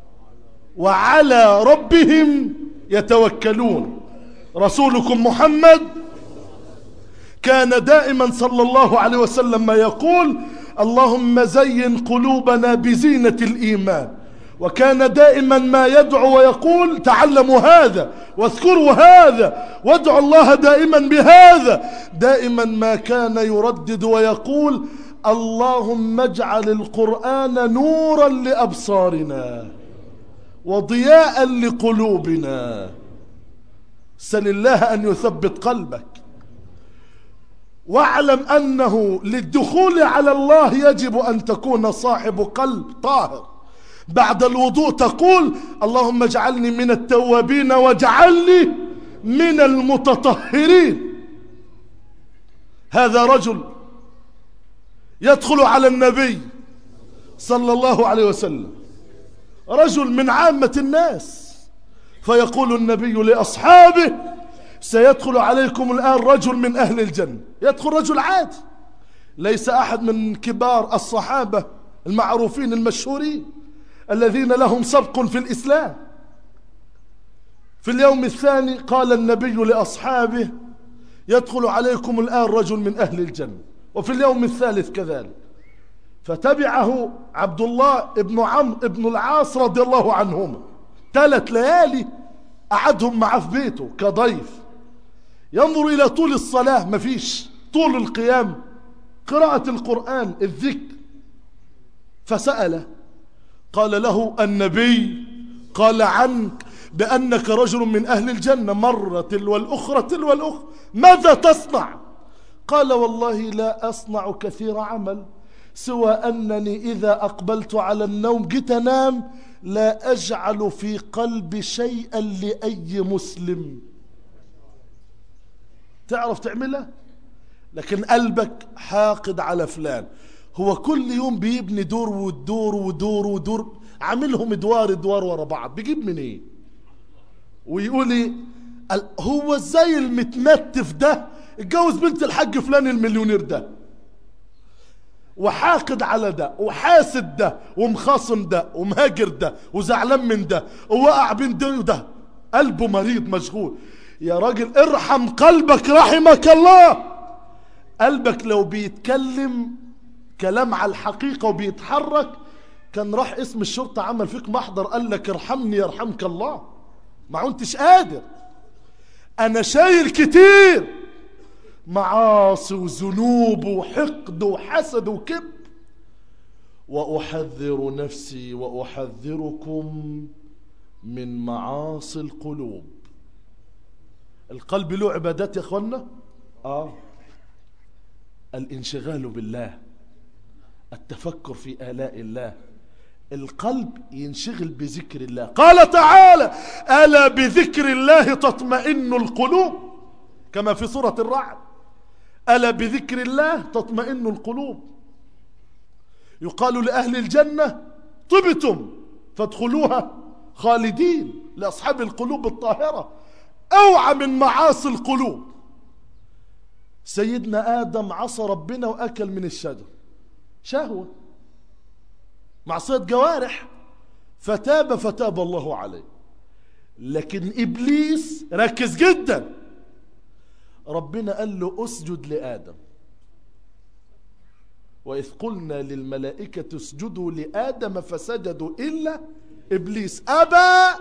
وعلى ربهم يتوكلون رسولكم محمد كان دائما صلى الله عليه وسلم ما يقول اللهم زين قلوبنا بزينة الإيمان وكان دائما ما يدعو ويقول تعلموا هذا واذكروا هذا وادعوا الله دائما بهذا دائما ما كان يردد ويقول اللهم اجعل القرآن نورا لأبصارنا وضياء لقلوبنا سل الله أن يثبت قلبك واعلم أنه للدخول على الله يجب أن تكون صاحب قلب طاهر بعد الوضوء تقول اللهم اجعلني من التوابين واجعلني من المتطهرين هذا رجل يدخل على النبي صلى الله عليه وسلم رجل من عامة الناس فيقول النبي لأصحابه سيدخل عليكم الآن رجل من أهل الجنة يدخل رجل عادي ليس أحد من كبار الصحابة المعروفين المشهورين الذين لهم سبق في الإسلام في اليوم الثاني قال النبي لأصحابه يدخل عليكم الآن رجل من أهل الجنة وفي اليوم الثالث كذلك فتبعه عبد الله ابن عمرو ابن العاص رضي الله عنهما ثلاث ليالي قعدهم معه في بيته كضيف ينظر إلى طول الصلاة مفيش طول القيام قراءة القرآن الذكر فسأله قال له النبي قال عنك بأنك رجل من أهل الجنة مرة تلو الأخرى تلو الأخرى ماذا تصنع قال والله لا أصنع كثير عمل سوى أنني إذا أقبلت على النوم جيت أنام لا أجعل في قلبي شيئا لأي مسلم تعرف تعملها لكن قلبك حاقد على فلان هو كل يوم بيبني دور ودور ودور ودور عاملهم ادوار ادوار ورا بعض بيجيب منين إيه؟ ويقول لي هو ازاي المتنتف ده اتجوز بنت الحاج فلان المليونير ده وحاقد على ده وحاسد ده ومخاصم ده ومهاجر ده وزعلان من ده ووقع بين ده وده قلبه مريض مشغول يا راجل ارحم قلبك رحمك الله قلبك لو بيتكلم كلام على الحقيقة وبيتحرك كان راح اسم الشرطة عمل فيك محضر قال لك ارحمني يرحمك الله ما عنتش قادر انا شايل كتير معاصي وذنوب وحقد وحسد وكب وأحذر نفسي وأحذركم من معاصي القلوب القلب له عبادات يا اخوانا اه الانشغال بالله التفكر في آلاء الله القلب ينشغل بذكر الله قال تعالى ألا بذكر الله تطمئن القلوب كما في سورة الرعد ألا بذكر الله تطمئن القلوب يقال لأهل الجنة طبتم فادخلوها خالدين لأصحاب القلوب الطاهرة أوعى من معاصي القلوب سيدنا آدم عصى ربنا وأكل من الشجر شهوة معصية جوارح فتاب فتاب الله عليه لكن إبليس ركز جدا ربنا قال له أسجد لآدم وإذ قلنا للملائكة اسجدوا لآدم فسجدوا إلا إبليس أبى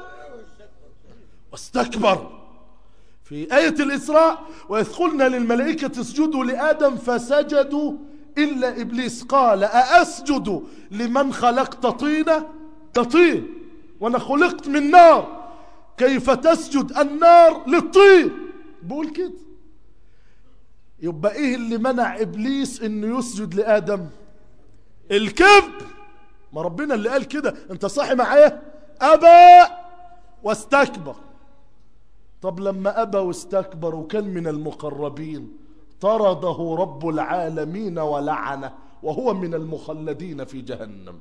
واستكبر في آية الإسراء وإذ قلنا للملائكة اسجدوا لآدم فسجدوا إلا إبليس قال أأسجد لمن خلقت طينة تطين وأنا خلقت من نار كيف تسجد النار للطين بقول كده يبقى ايه اللي منع ابليس انه يسجد لادم الكذب ما ربنا اللي قال كده انت صاحي معايا ابى واستكبر طب لما أبى واستكبر وكان من المقربين طرده رب العالمين ولعنه وهو من المخلدين في جهنم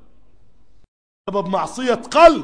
سبب معصية قلب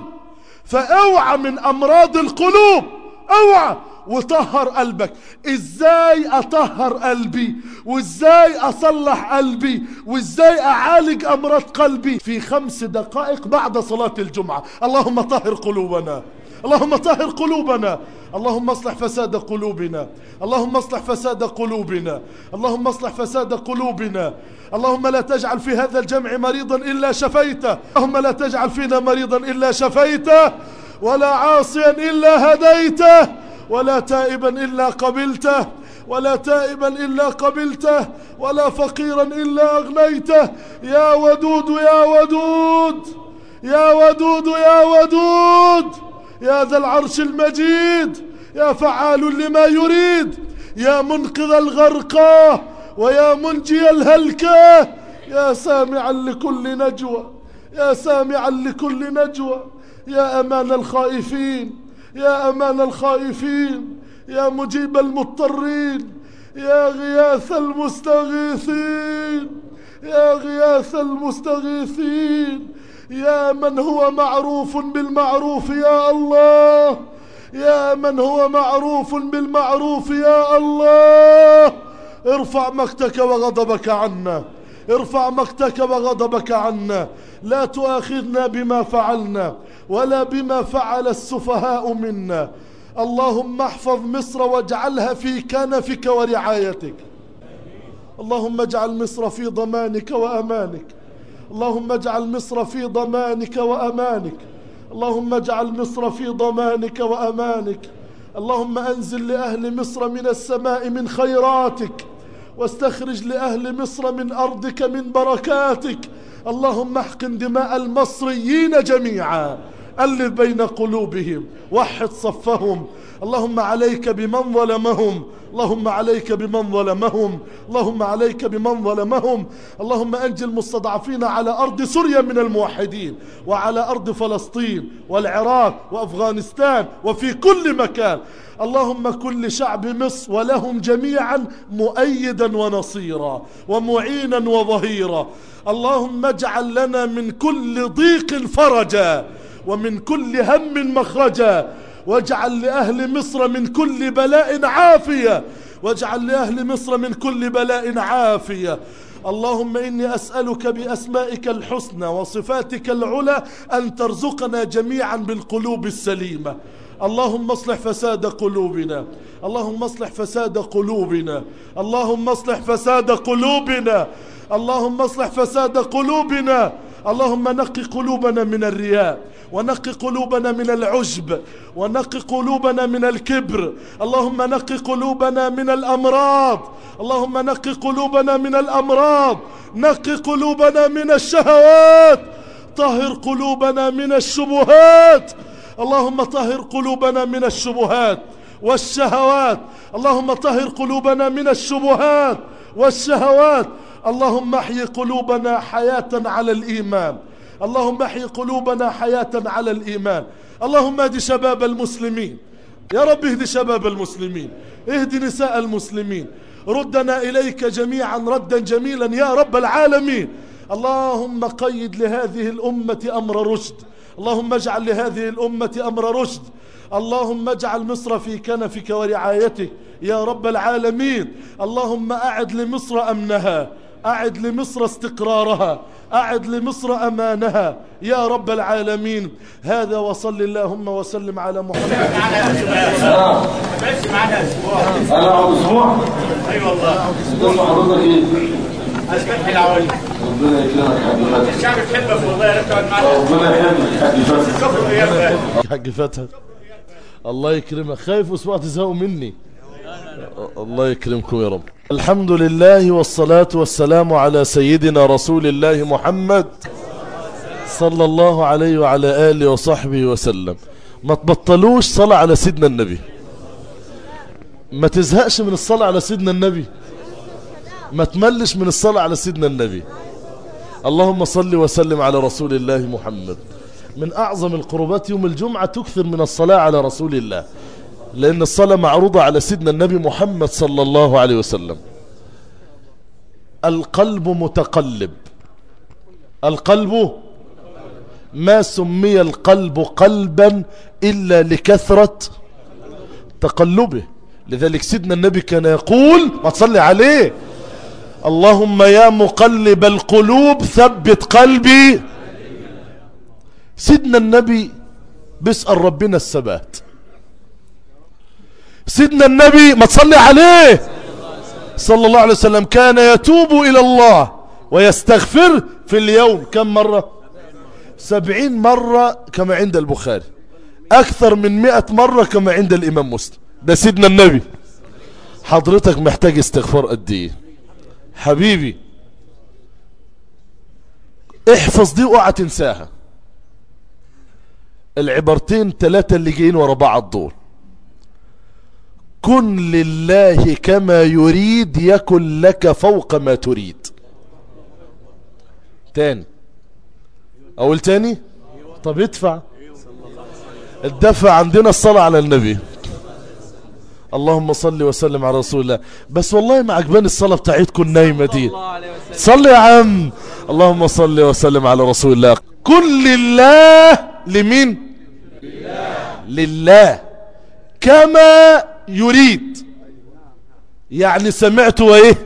فاوعى من أمراض القلوب اوعى وطهر قلبك ازاي اطهر قلبي وازاي اصلح قلبي وازاي اعالج امراض قلبي في خمس دقائق بعد صلاة الجمعة اللهم طهر قلوبنا اللهم طهر قلوبنا اللهم اصلح فساد قلوبنا اللهم اصلح فساد قلوبنا اللهم اصلح فساد قلوبنا اللهم لا تجعل في هذا الجمع مريضا إلا شفيته اللهم لا تجعل فينا مريضا إلا شفيته ولا عاصيا إلا هديته ولا تائبا إلا قبلته ولا تائبا إلا قبلته ولا فقيرا إلا أغنيته يا ودود يا ودود يا ودود يا ودود يا ذا العرش المجيد يا فعال لما يريد يا منقذ الغرقى ويا منجي الهلكة يا سامعا لكل نجوى يا سامعا لكل نجوى يا أمان الخائفين يا أمان الخائفين يا مجيب المضطرين يا غياث المستغيثين يا غياث المستغيثين يا من هو معروف بالمعروف يا الله يا من هو معروف بالمعروف يا الله ارفع مقتك وغضبك عنا ارفع مقتك وغضبك عنا لا تؤاخذنا بما فعلنا ولا بما فعل السفهاء منا اللهم احفظ مصر واجعلها في كنفك ورعايتك اللهم اجعل مصر في ضمانك وأمانك اللهم اجعل مصر في ضمانك وأمانك اللهم اجعل مصر في ضمانك وأمانك اللهم أنزل لأهل مصر من السماء من خيراتك واستخرج لأهل مصر من أرضك من بركاتك اللهم احقن دماء المصريين جميعا ألف بين قلوبهم وحد صفهم اللهم عليك بمن ظلمهم اللهم عليك بمن ظلمهم اللهم عليك بمن ظلمهم اللهم أنج المستضعفين على أرض سوريا من الموحدين وعلى أرض فلسطين والعراق وأفغانستان وفي كل مكان اللهم كل شعب مصر ولهم جميعا مؤيدا ونصيرا ومعينا وظهيرا اللهم اجعل لنا من كل ضيق فرجا ومن كل هم مخرجا واجعل لأهل مصر من كل بلاء عافية واجعل لأهل مصر من كل بلاء عافية اللهم إني أسألك بأسمائك الحسنى وصفاتك العلى أن ترزقنا جميعا بالقلوب السليمة اللهم اصلح فساد قلوبنا اللهم اصلح فساد قلوبنا اللهم اصلح فساد قلوبنا اللهم اصلح فساد قلوبنا اللهم نقي قلوبنا من الرياء ونقي قلوبنا من العجب ونقي قلوبنا من الكبر اللهم نقي قلوبنا من الأمراض اللهم نقي قلوبنا من الأمراض نقي قلوبنا من الشهوات طهر قلوبنا من الشبهات اللهم طهر قلوبنا من الشبهات والشهوات اللهم طهر قلوبنا من الشبهات والشهوات اللهم احي قلوبنا حياة على الإيمان اللهم احي قلوبنا حياة على الإيمان اللهم اهد شباب المسلمين يا رب اهد شباب المسلمين اهد نساء المسلمين ردنا إليك جميعا ردا جميلا يا رب العالمين اللهم قيد لهذه الأمة أمر رشد اللهم اجعل لهذه الأمة أمر رشد اللهم اجعل مصر في كنفك ورعايتك يا رب العالمين اللهم أعد لمصر أمنها أعد لمصر استقرارها أعد لمصر أمانها يا رب العالمين هذا وصل اللهم وسلم على محمد بس معانا اسبوع انا اقعد اسبوع اي والله تسمع حضرتك ايه اسكت العوالي ربنا يكرمك يا حاج فتحي الشعب بيحبك والله يا ريت تقعد معانا ربنا يحبك يا حاج فتحي شكرا ايام حق فتحي الله يكرمك خايف اسبوع تزهقوا مني الله يكرمكم يا رب الحمد لله والصلاة والسلام على سيدنا رسول الله محمد صلى الله عليه وعلى آله وصحبه وسلم ما تبطلوش صلاة على سيدنا النبي ما تزهقش من الصلاة على سيدنا النبي ما تملش من الصلاة على سيدنا النبي اللهم صل وسلم على رسول الله محمد من أعظم القربات يوم الجمعة تكثر من الصلاة على رسول الله لأن الصلاة معروضة على سيدنا النبي محمد صلى الله عليه وسلم القلب متقلب القلب ما سمي القلب قلبا إلا لكثرة تقلبه لذلك سيدنا النبي كان يقول ما تصلي عليه اللهم يا مقلب القلوب ثبت قلبي سيدنا النبي بيسأل ربنا الثبات سيدنا النبي ما تصلي عليه صلى الله عليه وسلم كان يتوب إلى الله ويستغفر في اليوم كم مرة سبعين مرة كما عند البخاري أكثر من مئة مرة كما عند الإمام مسلم ده سيدنا النبي حضرتك محتاج استغفار قد ايه حبيبي احفظ دي اوعى تنساها العبارتين ثلاثة اللي جايين ورا بعض دول كن لله كما يريد يكن لك فوق ما تريد تاني اقول تاني طب ادفع الدفع عندنا الصلاة على النبي اللهم صل وسلم على رسول الله بس والله ما عجباني الصلاة بتاعتكم النايمة دي صل يا عم اللهم صل وسلم على رسول الله كن لله لمين لله كما يريد يعني سمعت وايه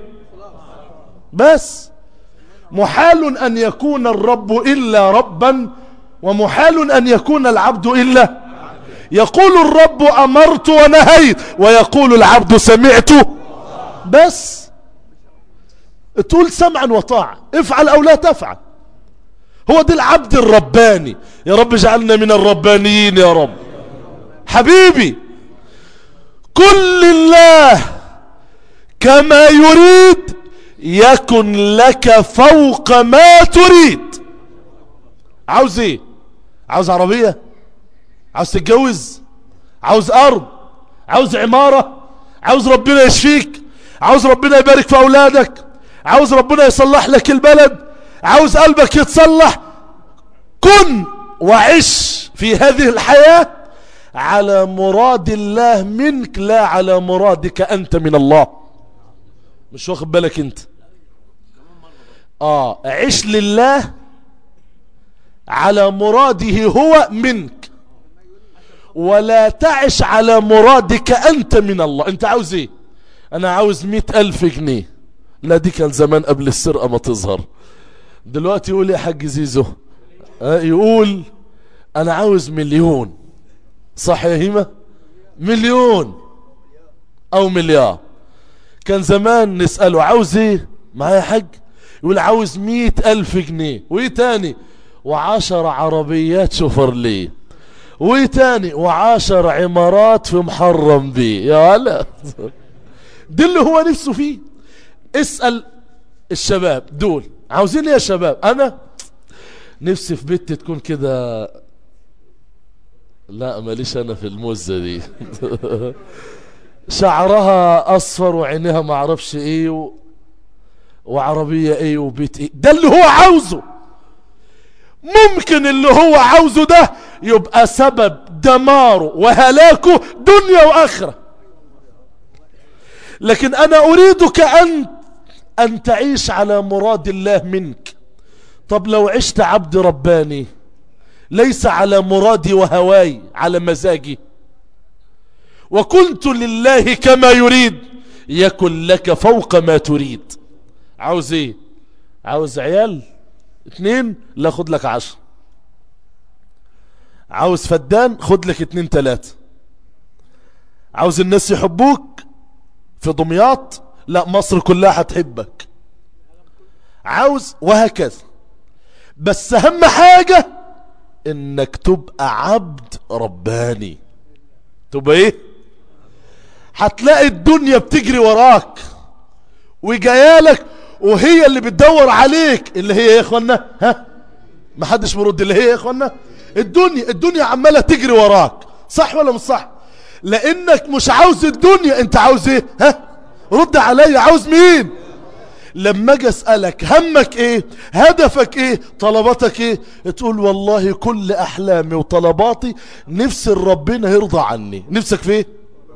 بس محال ان يكون الرب الا ربا ومحال ان يكون العبد الا يقول الرب امرت ونهيت ويقول العبد سمعت بس تقول سمعا وطاعة افعل او لا تفعل هو ده العبد الرباني يا رب اجعلنا من الربانيين يا رب حبيبي كل الله كما يريد يكن لك فوق ما تريد عاوز ايه عاوز عربية عاوز تتجوز عاوز ارض عاوز عمارة عاوز ربنا يشفيك عاوز ربنا يبارك في اولادك عاوز ربنا يصلح لك البلد عاوز قلبك يتصلح كن وعش في هذه الحياة على مراد الله منك لا على مرادك أنت من الله مش واخد بالك أنت آه عش لله على مراده هو منك ولا تعش على مرادك أنت من الله أنت عاوز إيه أنا عاوز مئة ألف جنيه لا دي كان زمان قبل السرقة ما تظهر دلوقتي يقول يا حاج زيزو آه يقول أنا عاوز مليون صح يا هيمة مليون أو مليار كان زمان نسأله عاوز ايه معايا حاج يقول عاوز مئة ألف جنيه وايه تاني وعشر عربيات شوفرليه وايه تاني وعشر عمارات في محرم بيه يا ولا ده اللي هو نفسه فيه اسأل الشباب دول عاوزين ايه يا شباب انا نفسي في بنت تكون كده لا ماليش انا في المزة دي شعرها اصفر وعينها ما اعرفش ايه و... وعربية ايه وبيت ايه ده اللي هو عاوزه ممكن اللي هو عاوزه ده يبقى سبب دماره وهلاكه دنيا واخرة لكن انا اريدك ان ان تعيش على مراد الله منك طب لو عشت عبد رباني ليس على مرادي وهواي على مزاجي وكنت لله كما يريد يكن لك فوق ما تريد عاوز ايه عاوز عيال اتنين لا خد لك عشر عاوز فدان خد لك اتنين تلاتة عاوز الناس يحبوك في دمياط لا مصر كلها هتحبك عاوز وهكذا بس اهم حاجة انك تبقى عبد رباني تبقى ايه هتلاقي الدنيا بتجري وراك وجايالك وهي اللي بتدور عليك اللي هي يا اخوانا ها ما حدش مرد اللي هي يا اخوانا الدنيا الدنيا عمالة تجري وراك صح ولا مش صح لانك مش عاوز الدنيا انت عاوز ايه ها رد عليا عاوز مين لما اجي اسالك همك ايه هدفك ايه طلباتك ايه تقول والله كل احلامي وطلباتي نفسي ربنا يرضى عني نفسك في ايه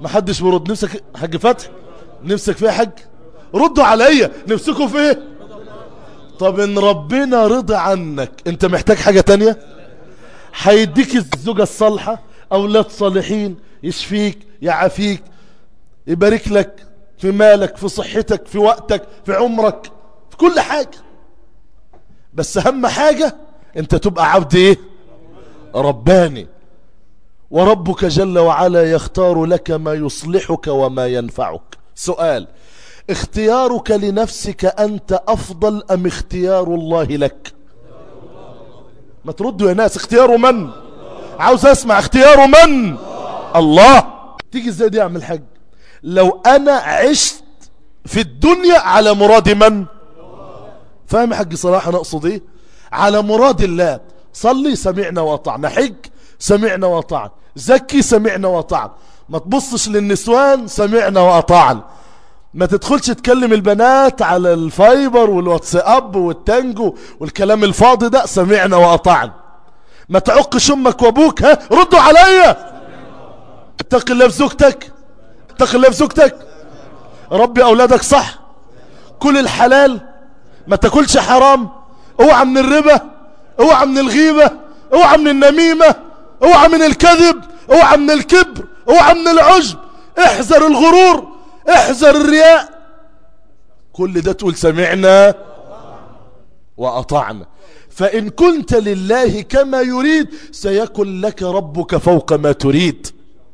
ما حدش بيرد نفسك حاج فتح نفسك فيه يا حاج ردوا عليا نفسكم فيه طب ان ربنا رضى عنك انت محتاج حاجة تانية هيديك الزوجة الصالحة اولاد صالحين يشفيك يعافيك يبارك لك في مالك في صحتك في وقتك في عمرك في كل حاجة بس اهم حاجة انت تبقى عبد ايه رباني وربك جل وعلا يختار لك ما يصلحك وما ينفعك سؤال اختيارك لنفسك أنت أفضل أم اختيار الله لك ما تردوا يا ناس اختيار من عاوز اسمع اختيار من الله تيجي ازاي دي اعمل حاج لو انا عشت في الدنيا على مراد من فاهم يا حاج صلاح انا اقصد ايه على مراد الله صلي سمعنا واطعنا حج سمعنا واطعنا زكي سمعنا واطعنا ما تبصش للنسوان سمعنا واطعنا ما تدخلش تكلم البنات على الفايبر والواتساب والتانجو والكلام الفاضي ده سمعنا واطعنا ما تعقش امك وابوك ها ردوا عليا اتق الله في زوجتك اتق الله في زوجتك ربي اولادك صح كل الحلال ما تاكلش حرام اوعى من الربا اوعى من الغيبة اوعى من النميمة اوعى من الكذب اوعى من الكبر اوعى من العجب احذر الغرور احذر الرياء كل ده تقول سمعنا وأطعنا فإن كنت لله كما يريد سيكن لك ربك فوق ما تريد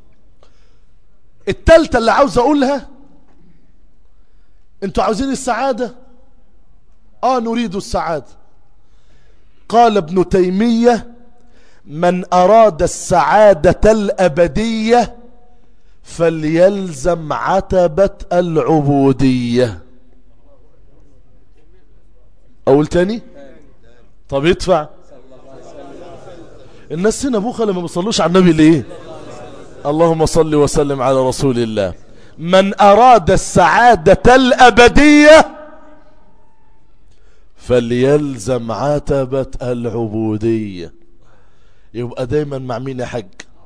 التالتة اللي عاوز أقولها انتوا عاوزين السعادة آه نريد السعادة قال ابن تيمية من أراد السعادة الأبدية فليلزم عتبة العبودية أقول تاني طب يدفع الناس هنا بوخة لما بيصلوش على النبي ليه اللهم صل وسلم على رسول الله من أراد السعادة الأبدية فليلزم عتبة العبودية يبقى دايما مع مين يا حج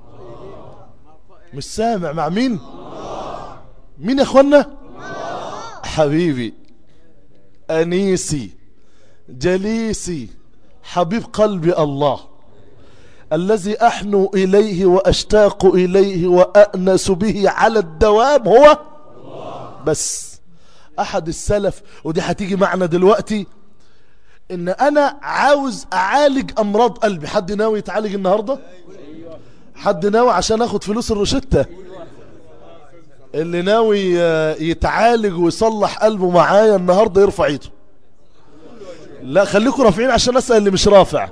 مش سامع مع مين مين يا اخوانا حبيبي انيسي جليسي حبيب قلبي الله الذي احنو اليه واشتاق اليه وانس به على الدوام هو بس احد السلف ودي هتيجي معنا دلوقتي ان انا عاوز اعالج امراض قلبي حد ناوي يتعالج النهارده حد ناوي عشان اخد فلوس الروشتة اللي ناوي يتعالج ويصلح قلبه معايا النهاردة يرفع ايده لا خليكم رافعين عشان اسأل اللي مش رافع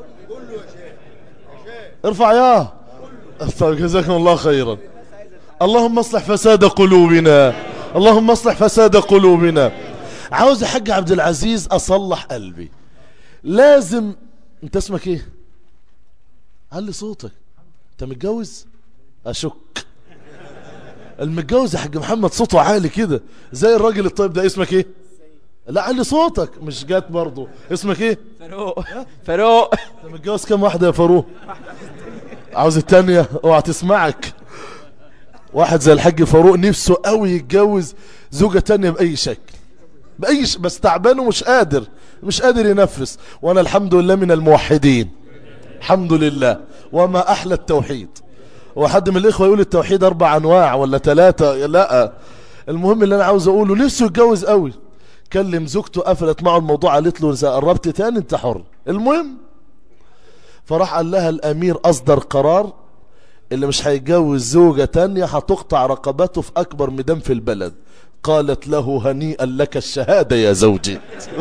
ارفع يا طيب جزاكم الله خيرا اللهم اصلح فساد قلوبنا اللهم اصلح فساد قلوبنا عاوز يا حاج عبد العزيز اصلح قلبي لازم انت اسمك ايه علي صوتك انت متجوز اشك المتجوز يا حاج محمد صوته عالي كده زي الراجل الطيب ده اسمك ايه لا علي صوتك مش جات برضه اسمك ايه فاروق فاروق انت متجوز كام واحده يا فاروق عاوز التانية اوعى تسمعك واحد زي الحاج فاروق نفسه قوي يتجوز زوجة تانية بأي شكل بأي ش... بس تعبان ومش قادر مش قادر ينفس وانا الحمد لله من الموحدين الحمد لله وما احلى التوحيد وحد من الاخوة يقول التوحيد اربع انواع ولا ثلاثة لا المهم اللي انا عاوز اقوله نفسه يتجوز قوي كلم زوجته قفلت معه الموضوع قالت له اذا قربت تاني انت حر المهم فراح قال لها الامير اصدر قرار اللي مش هيتجوز زوجة تانية هتقطع رقبته في اكبر ميدان في البلد قالت له هنيئا لك الشهادة يا زوجي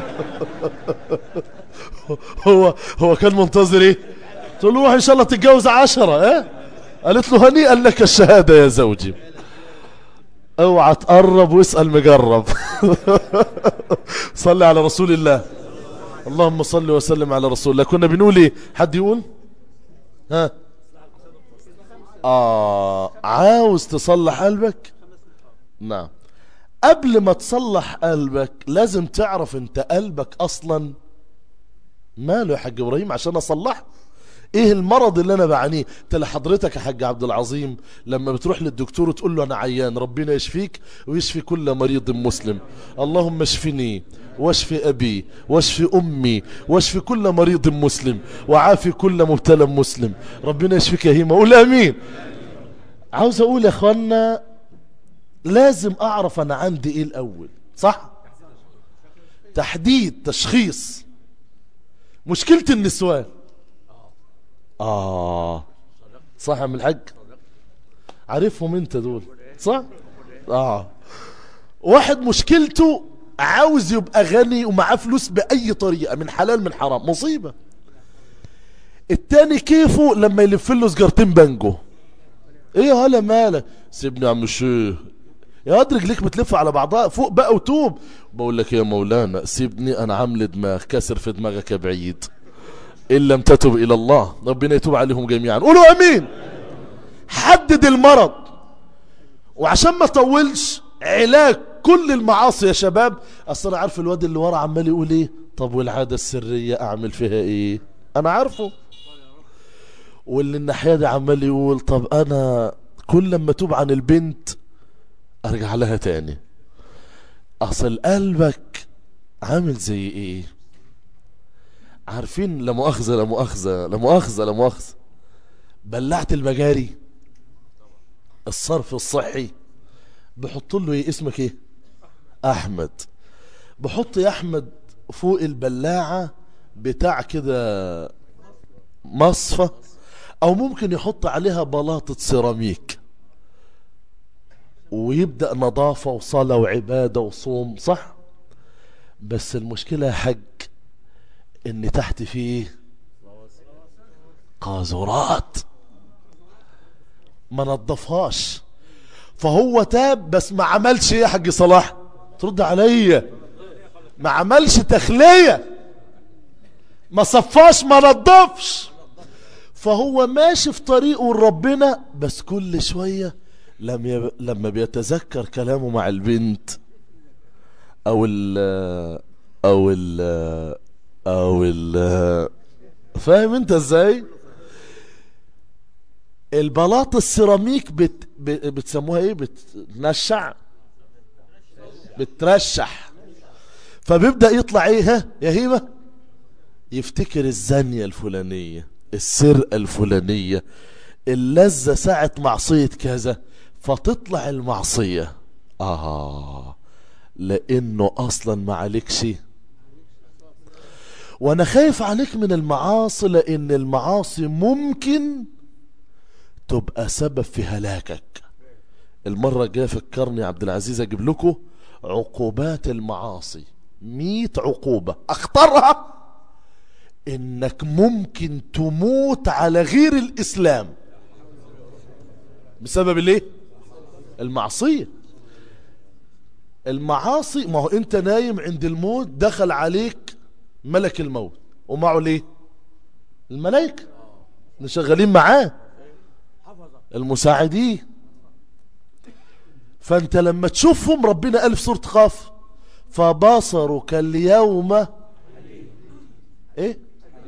هو هو كان منتظر ايه تقول له ان شاء الله تتجوز عشرة اه قالت له هنيئا لك الشهادة يا زوجي اوعى تقرب واسأل مجرب صلي على رسول الله اللهم صل وسلم على رسول الله كنا بنقول ايه حد يقول ها آه عاوز تصلح قلبك نعم قبل ما تصلح قلبك لازم تعرف انت قلبك اصلا ماله يا حاج ابراهيم عشان اصلحه ايه المرض اللي انا بعانيه انت لحضرتك يا حاج عبد العظيم لما بتروح للدكتور وتقول له انا عيان ربنا يشفيك ويشفي كل مريض مسلم اللهم اشفني واشفي ابي واشفي امي واشفي كل مريض مسلم وعافي كل مبتلى مسلم ربنا يشفيك يا هيما قول امين عاوز اقول يا اخوانا لازم اعرف انا عندي ايه الاول صح تحديد تشخيص مشكلة النسوان آه صح يا عم الحاج عارفهم انت دول صح آه واحد مشكلته عاوز يبقى غني ومعاه فلوس بأي طريقة من حلال من حرام مصيبة التاني كيفه لما يلف له سجارتين بانجو ايه يا هلا مالك سيبني يا عم الشيخ يا واد رجليك بتلف على بعضها فوق بقى وتوب بقول لك يا مولانا سيبني انا عامل دماغ كسر في دماغك يا بعيد ان لم تتب الى الله ربنا يتوب عليهم جميعا قولوا امين حدد المرض وعشان ما طولش علاج كل المعاصي يا شباب اصل انا عارف الواد اللي ورا عمال يقول ايه طب والعاده السريه اعمل فيها ايه انا عارفه واللي الناحيه دي عمال يقول طب انا كل لما اتوب عن البنت ارجع لها تاني اصل قلبك عامل زي ايه عارفين لا مؤاخذه لا مؤاخذه لا مؤاخذه لا مؤاخذه بلعت المجاري الصرف الصحي بحط له ايه اسمك ايه احمد بحط يا احمد فوق البلاعه بتاع كده مصفى او ممكن يحط عليها بلاطه سيراميك ويبدأ نظافة وصلاة وعبادة وصوم صح بس المشكلة يا حج ان تحت فيه قاذورات ما نظفهاش فهو تاب بس ما عملش ايه يا حاج صلاح ترد عليا ما عملش تخلية ما صفاش ما نظفش فهو ماشي في طريقه لربنا بس كل شويه لم يب... لما بيتذكر كلامه مع البنت او ال او ال او ال فاهم انت ازاي البلاط السيراميك بت... ب... بتسموها ايه بتنشع بترشح فبيبدأ يطلع ايه ها يا هيبة يفتكر الزانية الفلانية السرقة الفلانية اللذة ساعة معصية كذا فتطلع المعصية آه لأنه أصلا ما عليكش وأنا خايف عليك من المعاصي لأن المعاصي ممكن تبقى سبب في هلاكك المرة الجاية فكرني عبد العزيز أجيب لكم عقوبات المعاصي مية عقوبة أخطرها إنك ممكن تموت على غير الإسلام بسبب الايه المعصية المعاصي ما هو انت نايم عند الموت دخل عليك ملك الموت ومعه ليه الملائكة اللي شغالين معاه المساعدين فانت لما تشوفهم ربنا قال في سورة خاف فبصرك اليوم ايه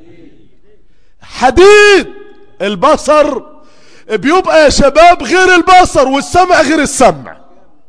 حديد البصر بيبقى يا شباب غير البصر والسمع غير السمع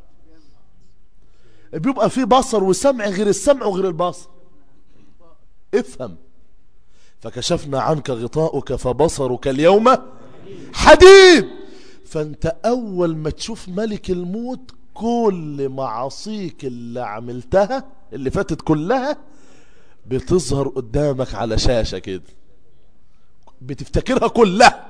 بيبقى في بصر وسمع غير السمع وغير البصر افهم فكشفنا عنك غطاؤك فبصرك اليوم حديد فانت اول ما تشوف ملك الموت كل معاصيك اللي عملتها اللي فاتت كلها بتظهر قدامك على شاشة كده بتفتكرها كلها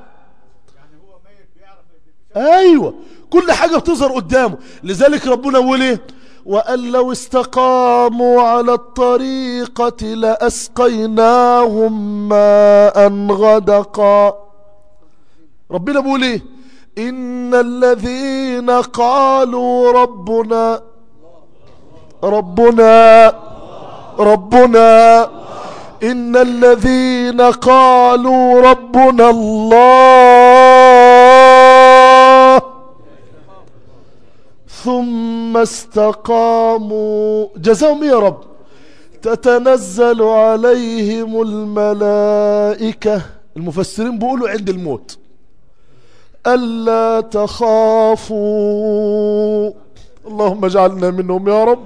ايوه كل حاجة بتظهر قدامه لذلك ربنا يقول ايه وأن لو استقاموا على الطريقة لأسقيناهم ماء غدقا ربنا بيقول ايه إن الذين قالوا ربنا ربنا ربنا إن الذين قالوا ربنا الله ثم استقاموا جزاهم يا رب تتنزل عليهم الملائكة المفسرين بيقولوا عند الموت ألا تخافوا اللهم اجعلنا منهم يا رب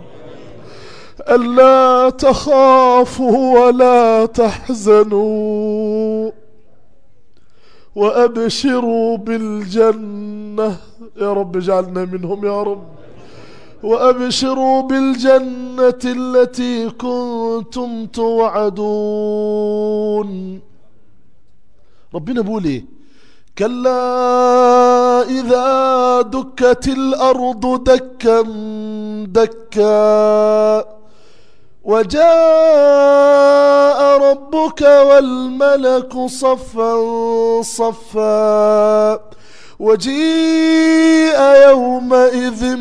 ألا تخافوا ولا تحزنوا وأبشروا بالجنة يا رب اجعلنا منهم يا رب وأبشروا بالجنة التي كنتم توعدون ربنا بيقول ايه كلا إذا دكت الأرض دكا دكا وجاء ربك والملك صفا صفا وجيء يومئذ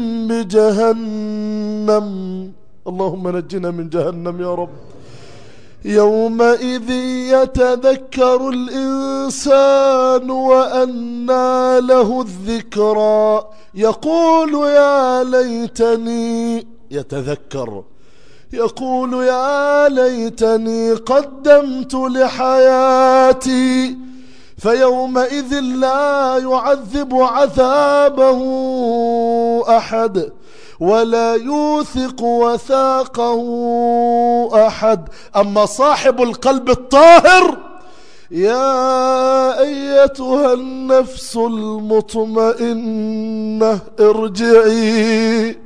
بجهنم اللهم نجنا من جهنم يا رب يومئذ يتذكر الإنسان وأنى له الذكرى يقول يا ليتني يتذكر يقول يا ليتني قدمت لحياتي فيومئذ لا يعذب عذابه أحد ولا يوثق وثاقه أحد أما صاحب القلب الطاهر يا أيتها النفس المطمئنة ارجعي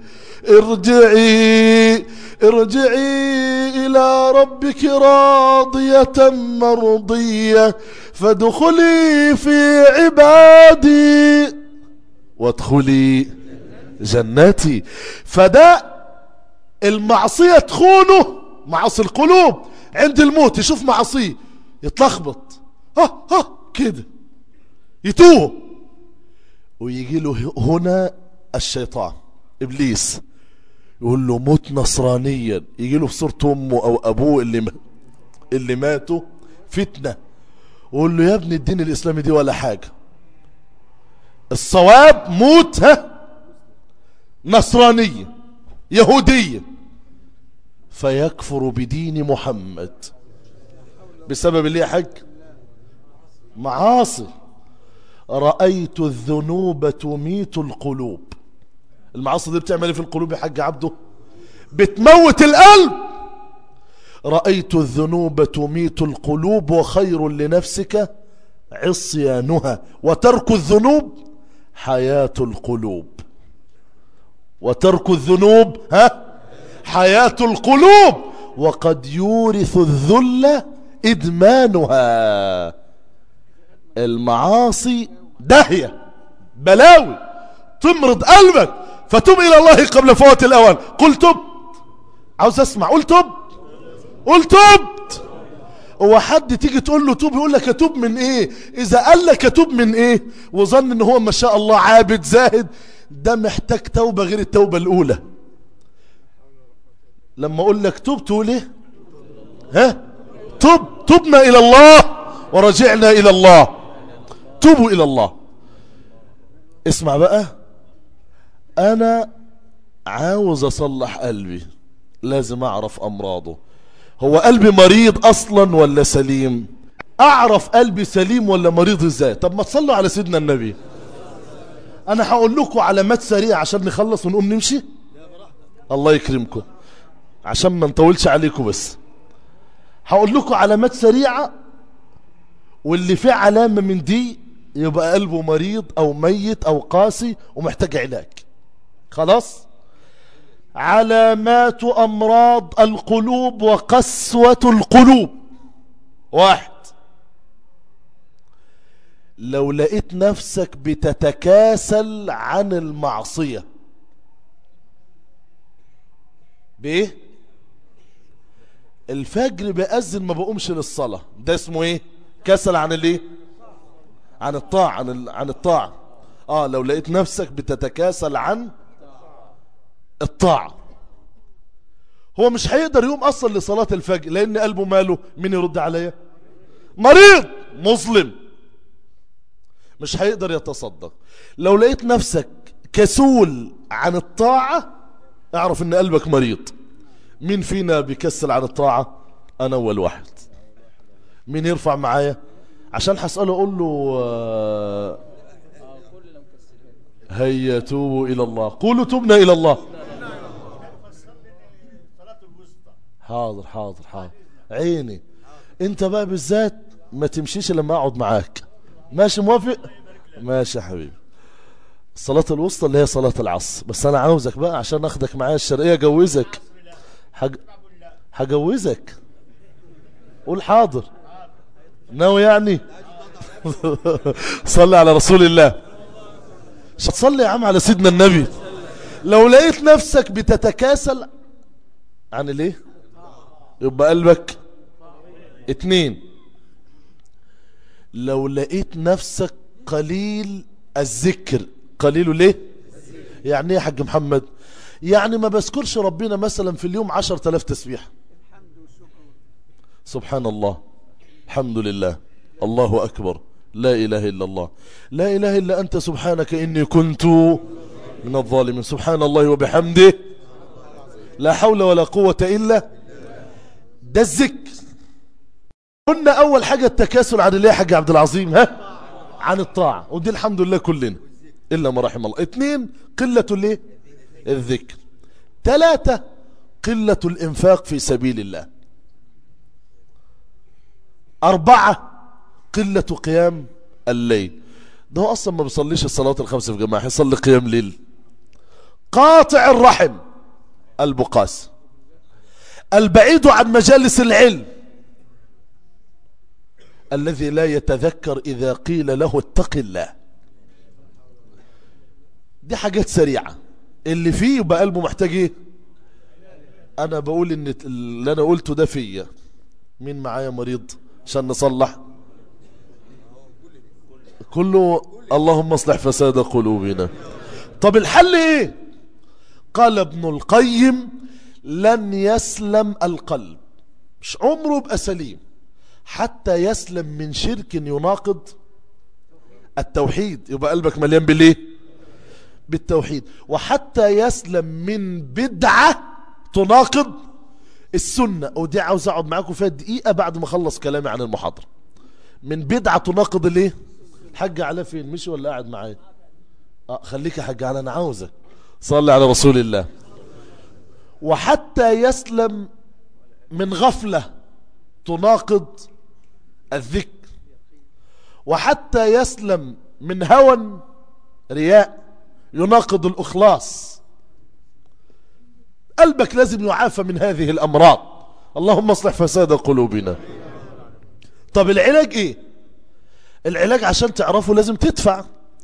ارجعي ارجعي إلى ربك راضية مرضية فادخلي في عبادي وادخلي جناتي فده المعصية تخونه معاصي القلوب عند الموت يشوف معصيه يتلخبط ها ها كده يتوه ويجي له هنا الشيطان ابليس يقول له موت نصرانيا يجي له في صورة امه او ابوه اللي ما اللي ماتوا فتنة ويقول له يا ابني الدين الاسلامي دي ولا حاجة الصواب موت ها نصرانية يهودية فيكفر بدين محمد بسبب اللي يا حاج معاصي رأيت الذنوب تميت القلوب المعاصي دي بتعمل ايه في القلوب يا حاج عبده بتموت القلب رأيت الذنوب تميت القلوب وخير لنفسك عصيانها وترك الذنوب حياة القلوب وترك الذنوب ها حياة القلوب وقد يورث الذل إدمانها المعاصي دهية بلاوي تمرض قلبك فتب إلى الله قبل فوات الأوان قل تب عاوز أسمع قل تب قل تبت هو حد تيجي تقول له توب يقول لك اتوب من ايه اذا قال لك اتوب من ايه وظن ان هو ما شاء الله عابد زاهد ده محتاج توبة غير التوبة الاولى لما اقول لك توب تقول ايه ها تب تبنا الى الله ورجعنا الى الله توبوا الى الله اسمع بقى انا عاوز اصلح قلبي لازم اعرف امراضه هو قلبي مريض اصلا ولا سليم اعرف قلبي سليم ولا مريض ازاي طب ما تصلوا على سيدنا النبي انا هقول لكم علامات سريعه عشان نخلص ونقوم نمشي الله يكرمكم عشان ما نطولش عليكم بس هقول لكم علامات سريعه واللي فيه علامه من دي يبقى قلبه مريض او ميت او قاسي ومحتاج علاج خلاص علامات أمراض القلوب وقسوة القلوب واحد لو لقيت نفسك بتتكاسل عن المعصية بإيه الفجر بأذن ما بقومش للصلاة ده اسمه ايه كسل عن الايه عن الطاعة عن, ال... عن الطاعة اه لو لقيت نفسك بتتكاسل عن الطاعة هو مش هيقدر يقوم اصلا لصلاة الفجر لان قلبه ماله مين يرد عليا مريض مظلم مش هيقدر يتصدق لو لقيت نفسك كسول عن الطاعة اعرف ان قلبك مريض مين فينا بيكسل عن الطاعة انا اول واحد مين يرفع معايا عشان هسأله اقول له آه، هيا توبوا الى الله قولوا تبنا الى الله حاضر حاضر حاضر عيني انت بقى بالذات ما تمشيش لما اقعد معاك ماشي موافق ماشي يا حبيبي الصلاة الوسطى اللي هي صلاة العصر بس انا عاوزك بقى عشان اخدك معايا الشرقية اجوزك حج... هجوزك قول حاضر ناوي يعني صلي على رسول الله مش تصلي يا عم على سيدنا النبي لو لقيت نفسك بتتكاسل عن الايه يبقى قلبك اتنين لو لقيت نفسك قليل الذكر قليل ليه يعني ايه يا حاج محمد يعني ما بذكرش ربنا مثلا في اليوم عشر تلاف تسبيح سبحان الله الحمد لله الله أكبر لا إله إلا الله لا إله إلا أنت سبحانك إني كنت من الظالمين سبحان الله وبحمده لا حول ولا قوة إلا ده الذكر قلنا أول حاجة التكاسل عن الله يا حاج عبد العظيم ها عن الطاعة ودي الحمد لله كلنا إلا ما رحم الله اثنين قلة الايه الذكر ثلاثة قلة الإنفاق في سبيل الله أربعة قلة قيام الليل ده هو أصلا ما بيصليش الصلوات الخمسة في جماعة يصلي قيام ليل قاطع الرحم البقاس البعيد عن مجالس العلم الذي لا يتذكر إذا قيل له اتق الله دي حاجات سريعة اللي فيه يبقى قلبه محتاج ايه انا بقول ان اللي انا قلته ده فيا مين معايا مريض عشان نصلح كله اللهم اصلح فساد قلوبنا طب الحل ايه قال ابن القيم لن يسلم القلب مش عمره يبقى سليم حتى يسلم من شرك يناقض التوحيد يبقى قلبك مليان بالايه بالتوحيد وحتى يسلم من بدعة تناقض السنة ودي عاوز اقعد معاكم فيها دقيقة بعد ما اخلص كلامي عن المحاضرة من بدعة تناقض الايه الحاج علاء فين مشي ولا قاعد معايا اه خليك يا حاج علاء انا عاوزك صلي على رسول الله وحتى يسلم من غفلة تناقض الذكر وحتى يسلم من هوى رياء يناقض الإخلاص قلبك لازم يعافى من هذه الأمراض اللهم اصلح فساد قلوبنا طب العلاج ايه العلاج عشان تعرفه لازم تدفع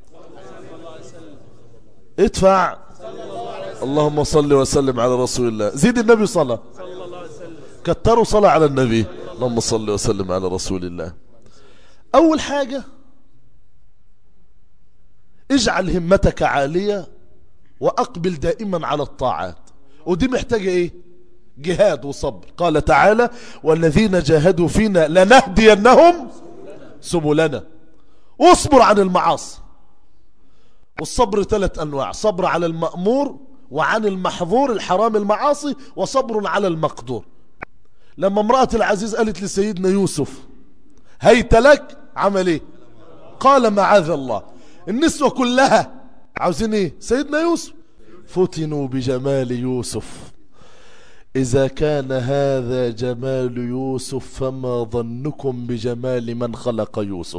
ادفع اللهم صل وسلم على رسول الله زيد النبي صلى كتروا صلاة على النبي اللهم صل وسلم على رسول الله أول حاجة اجعل همتك عالية وأقبل دائما على الطاعات ودي محتاجة ايه جهاد وصبر قال تعالى والذين جاهدوا فينا لنهدينهم سبلنا واصبر عن المعاصي والصبر ثلاث أنواع صبر على المأمور وعن المحظور الحرام المعاصي وصبر على المقدور لما امرأة العزيز قالت لسيدنا يوسف هيت لك عمل ايه قال معاذ الله النسوة كلها عاوزين ايه سيدنا يوسف فتنوا بجمال يوسف إذا كان هذا جمال يوسف فما ظنكم بجمال من خلق يوسف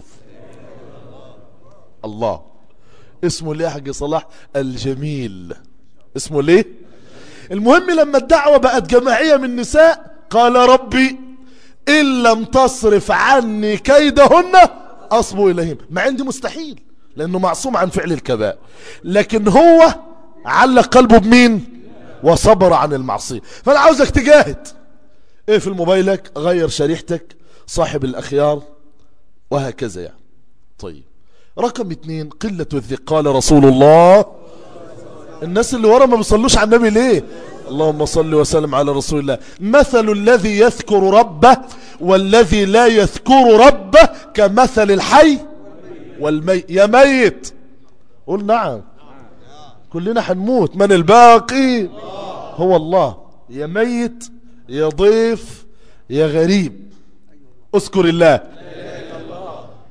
الله اسمه ليه حق صلاح الجميل اسمه ليه المهم لما الدعوة بقت جماعية من نساء قال ربي إن لم تصرف عني كيدهن أصبوا إليهم مع عندي مستحيل لأنه معصوم عن فعل الكبائر لكن هو علق قلبه بمين وصبر عن المعصية فأنا عاوزك تجاهد ايه في موبايلك غير شريحتك صاحب الأخيار وهكذا يعني طيب رقم اتنين قلة الذكر قال رسول الله الناس اللي ورا ما بيصلوش على النبي ليه اللهم صل وسلم على رسول الله مثل الذي يذكر ربه والذي لا يذكر ربه كمثل الحي والميت يا ميت قول نعم كلنا حنموت من الباقي هو الله يا ميت يا ضيف يا غريب اذكر الله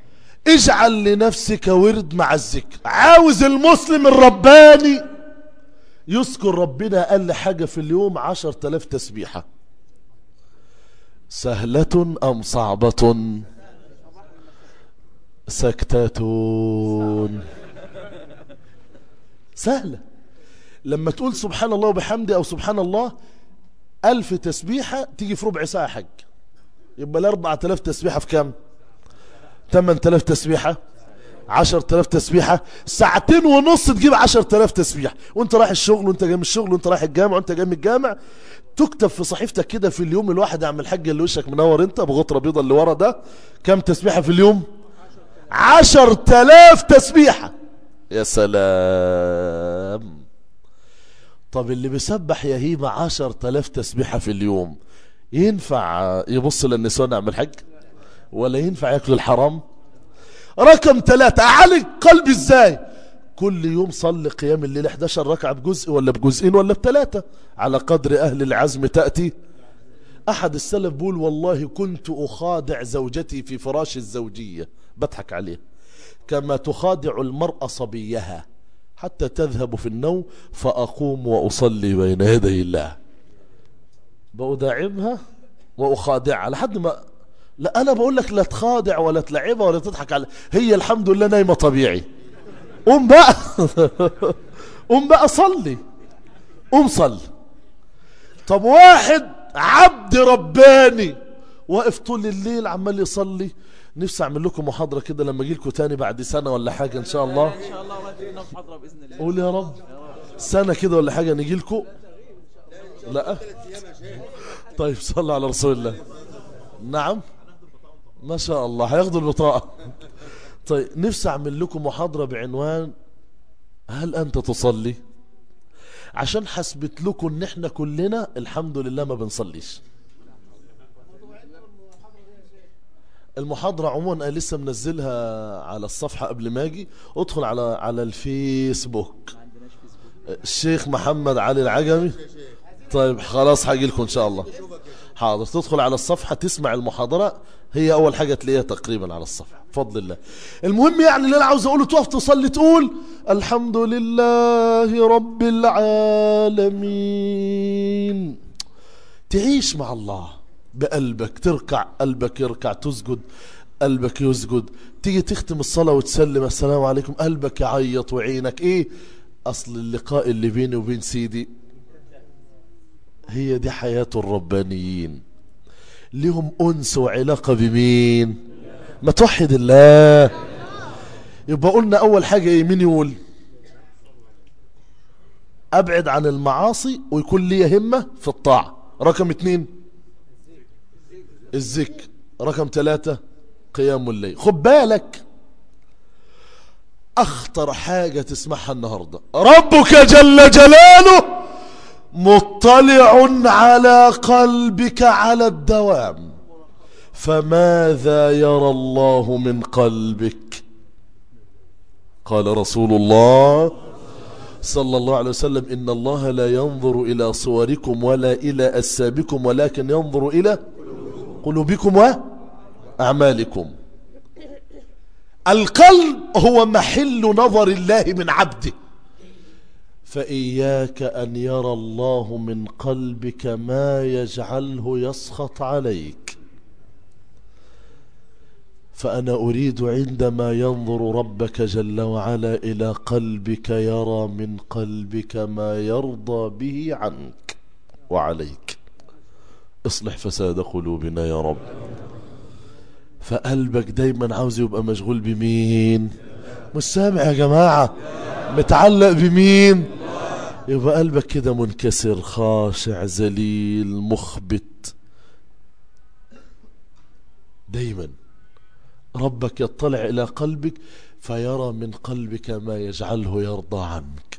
اجعل لنفسك ورد مع الذكر عاوز المسلم الرباني يذكر ربنا أقل حاجة في اليوم عشر تلاف تسبيحة سهلة أم صعبة سكتة سهلة لما تقول سبحان الله وبحمده أو سبحان الله ألف تسبيحة تيجي في ربع ساعة حج يبقى الأربعة آلاف تسبيحة في كام ثمان آلاف تسبيحة عشر تلاف تسبيحة ساعتين ونص تجيب عشر تلاف تسبيحة وانت رايح الشغل وانت جاي من الشغل وانت رايح الجامع وانت جاي من الجامع تكتب في صحيفتك كده في اليوم الواحد يا عم الحاج اللي وشك منور انت بغطرة بيضة اللي ورا ده كم تسبيحة في اليوم عشر تلاف تسبيحة يا سلام طب اللي بيسبح يا هيمة عشر تلاف تسبيحة في اليوم ينفع يبص للنسوان يا عم الحاج ولا ينفع ياكل الحرام رقم ثلاثة أعالج قلبي ازاي كل يوم صلي قيام الليل 11 ركعة بجزء ولا بجزئين ولا بثلاثة على قدر أهل العزم تأتي أحد السلف بيقول والله كنت أخادع زوجتي في فراش الزوجية بضحك عليه كما تخادع المرأة صبيها حتى تذهب في النوم فأقوم وأصلي بين يدي الله بأداعبها وأخادعها لحد ما لا أنا بقول لك لا تخادع ولا تلعبها ولا تضحك على هي الحمد لله نايمة طبيعي قوم بقى قوم بقى صلي قوم صلي طب واحد عبد رباني واقف طول الليل عمال يصلي نفسي اعمل لكم محاضره كده لما اجي لكم تاني بعد سنه ولا حاجه ان شاء الله ان شاء الله ودينا محاضره باذن الله قول يا رب سنه كده ولا حاجه نجي لكم لا طيب صلى على رسول الله نعم ما شاء الله هياخدوا البطاقه طيب نفسي اعمل لكم محاضره بعنوان هل انت تصلي عشان حسبت لكم ان احنا كلنا الحمد لله ما بنصليش المحاضرة عموما أنا لسه منزلها على الصفحة قبل ما اجي ادخل على على الفيسبوك الشيخ محمد علي العجمي طيب خلاص هاجي لكم ان شاء الله حاضر تدخل على الصفحة تسمع المحاضرة هي اول حاجة تلاقيها تقريبا على الصفحة بفضل الله المهم يعني اللي انا عاوز اقوله تقف تصلي تقول الحمد لله رب العالمين تعيش مع الله بقلبك تركع قلبك يركع تسجد قلبك يسجد تيجي تختم الصلاة وتسلم السلام عليكم قلبك يعيط وعينك ايه اصل اللقاء اللي بيني وبين سيدي هي دي حياة الربانيين لهم أنس وعلاقة بمين ما توحد الله يبقى قلنا أول حاجة إيه مين يقول أبعد عن المعاصي ويكون لي همة في الطاعة رقم اتنين الذكر رقم ثلاثة قيام الليل خد بالك أخطر حاجة تسمعها النهاردة ربك جل جلاله مطلع على قلبك على الدوام فماذا يرى الله من قلبك قال رسول الله صلى الله عليه وسلم إن الله لا ينظر إلى صوركم ولا إلى أسابكم ولكن ينظر إلى قلوبكم وأعمالكم القلب هو محل نظر الله من عبده فإياك أن يرى الله من قلبك ما يجعله يسخط عليك فأنا أريد عندما ينظر ربك جل وعلا إلى قلبك يرى من قلبك ما يرضى به عنك وعليك اصلح فساد قلوبنا يا رب فقلبك دايما عاوز يبقى مشغول بمين مش سامع يا جماعة متعلق بمين يبقى قلبك كده منكسر خاشع ذليل مخبت دايما ربك يطلع إلى قلبك فيرى من قلبك ما يجعله يرضى عنك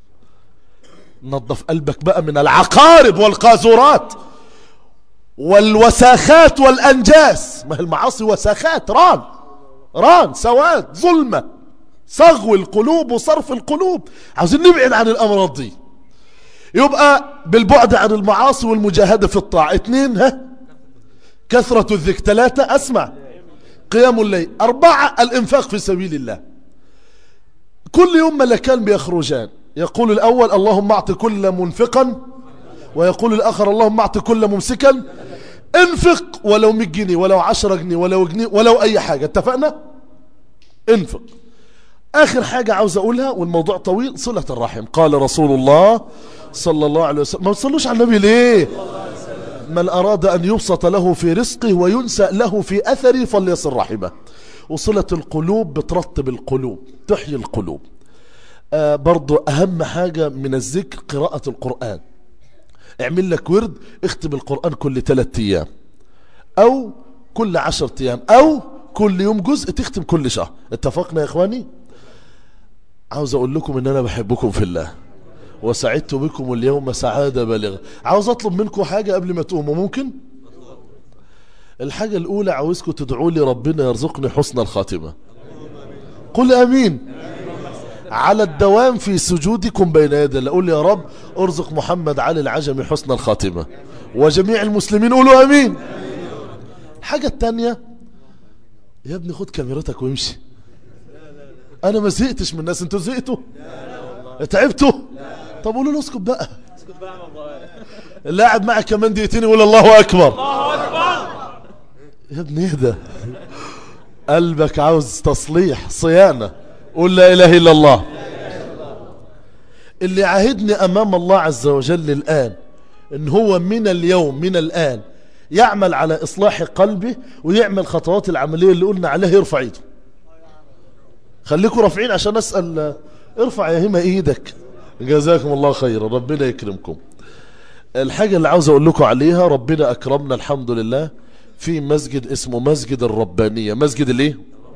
نظف قلبك بقى من العقارب والقاذورات والوساخات والأنجاس ما هي المعاصي وساخات ران ران سواد ظلمة صغو القلوب وصرف القلوب عاوزين نبعد عن الأمراض دي يبقى بالبعد عن المعاصي والمجاهدة في الطاعة اثنين ها كثرة الذكر ثلاثة أسمع قيام الليل أربعة الإنفاق في سبيل الله كل يوم ملكان بيخرجان يقول الأول اللهم أعط كل منفقا ويقول الآخر اللهم أعط كل ممسكا انفق ولو 100 جنيه ولو 10 جنيه ولو جنيه ولو أي حاجة اتفقنا انفق آخر حاجة عاوز أقولها والموضوع طويل صلة الرحم قال رسول الله صلى الله عليه وسلم ما تصلوش على النبي ليه من أراد أن يبسط له في رزقه وينسأ له في أثره فليصل رحمه وصلة القلوب بترطب القلوب تحيي القلوب آه برضو أهم حاجة من الذكر قراءة القرآن اعمل لك ورد اختم القرآن كل ثلاثة أيام أو كل عشرة أيام أو كل يوم جزء تختم كل شهر اتفقنا يا إخواني عاوز أقول لكم إن أنا بحبكم في الله وسعدت بكم اليوم سعادة بالغة عاوز أطلب منكم حاجة قبل ما تقوموا ممكن الحاجة الأولى عاوزكم تدعوا لي ربنا يرزقني حسن الخاتمة قل أمين على الدوام في سجودكم بين يدي الله قول يا رب ارزق محمد علي العجمي حسن الخاتمة وجميع المسلمين قولوا أمين الحاجة التانية يا ابني خد كاميرتك وامشي انا ما زهقتش من الناس انتوا زهقتوا تعبتوا طب قولوا له اسكت بقى اللي قاعد معك كمان دقيقتين يقول الله اكبر يا ابني اهدى قلبك عاوز تصليح صيانه قول لا اله الا الله اللي عاهدني امام الله عز وجل الان ان هو من اليوم من الان يعمل على اصلاح قلبه ويعمل خطوات العمليه اللي قلنا عليها يرفع ايده خليكم رافعين عشان اسال ارفع يا هما ايدك جزاكم الله خيرا ربنا يكرمكم الحاجة اللي عاوز اقول لكم عليها ربنا اكرمنا الحمد لله في مسجد اسمه مسجد الربانية مسجد الايه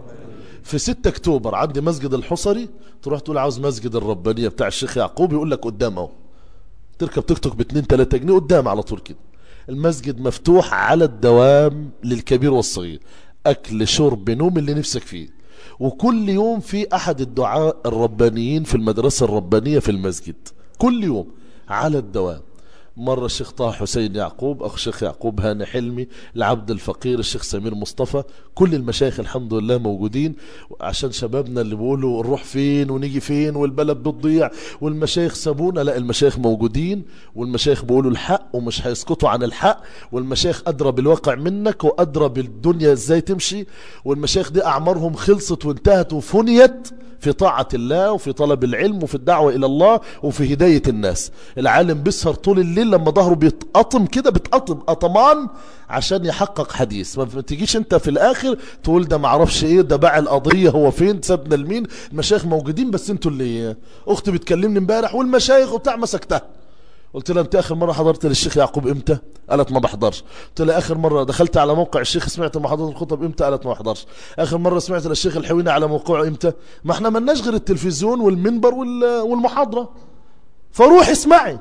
في 6 اكتوبر عندي مسجد الحصري تروح تقول عاوز مسجد الربانية بتاع الشيخ يعقوب يقول لك قدام اهو تركب تيك توك ب 2 3 جنيه قدام على طول كده المسجد مفتوح على الدوام للكبير والصغير اكل شرب نوم اللي نفسك فيه وكل يوم في احد الدعاء الربانيين في المدرسة الربانية في المسجد كل يوم على الدوام مرة الشيخ طه حسين يعقوب أخ الشيخ يعقوب هاني حلمي العبد الفقير الشيخ سمير مصطفى كل المشايخ الحمد لله موجودين عشان شبابنا اللي بيقولوا نروح فين ونيجي فين والبلد بتضيع والمشايخ سابونا لا المشايخ موجودين والمشايخ بيقولوا الحق ومش هيسكتوا عن الحق والمشايخ أدرى بالواقع منك وأدرى بالدنيا ازاي تمشي والمشايخ دي أعمارهم خلصت وانتهت وفنيت في طاعة الله وفي طلب العلم وفي الدعوة إلى الله وفي هداية الناس العالم بيسهر طول الليل لما ظهره بيتقطم كده بيتقطم قطمان عشان يحقق حديث ما تجيش انت في الآخر تقول ده معرفش ايه ده باع القضية هو فين سابنا لمين المشايخ موجودين بس انتوا اللي اختي بتكلمني امبارح والمشايخ وبتاع مسكتها قلت لها انت اخر مره حضرت للشيخ يعقوب امتى قالت ما بحضرش قلت لها اخر مره دخلت على موقع الشيخ سمعت محاضره الخطب امتى قالت ما بحضرش اخر مره سمعت للشيخ الحويني على موقعه امتى ما احنا ملناش غير التلفزيون والمنبر والمحاضره فروح اسمعي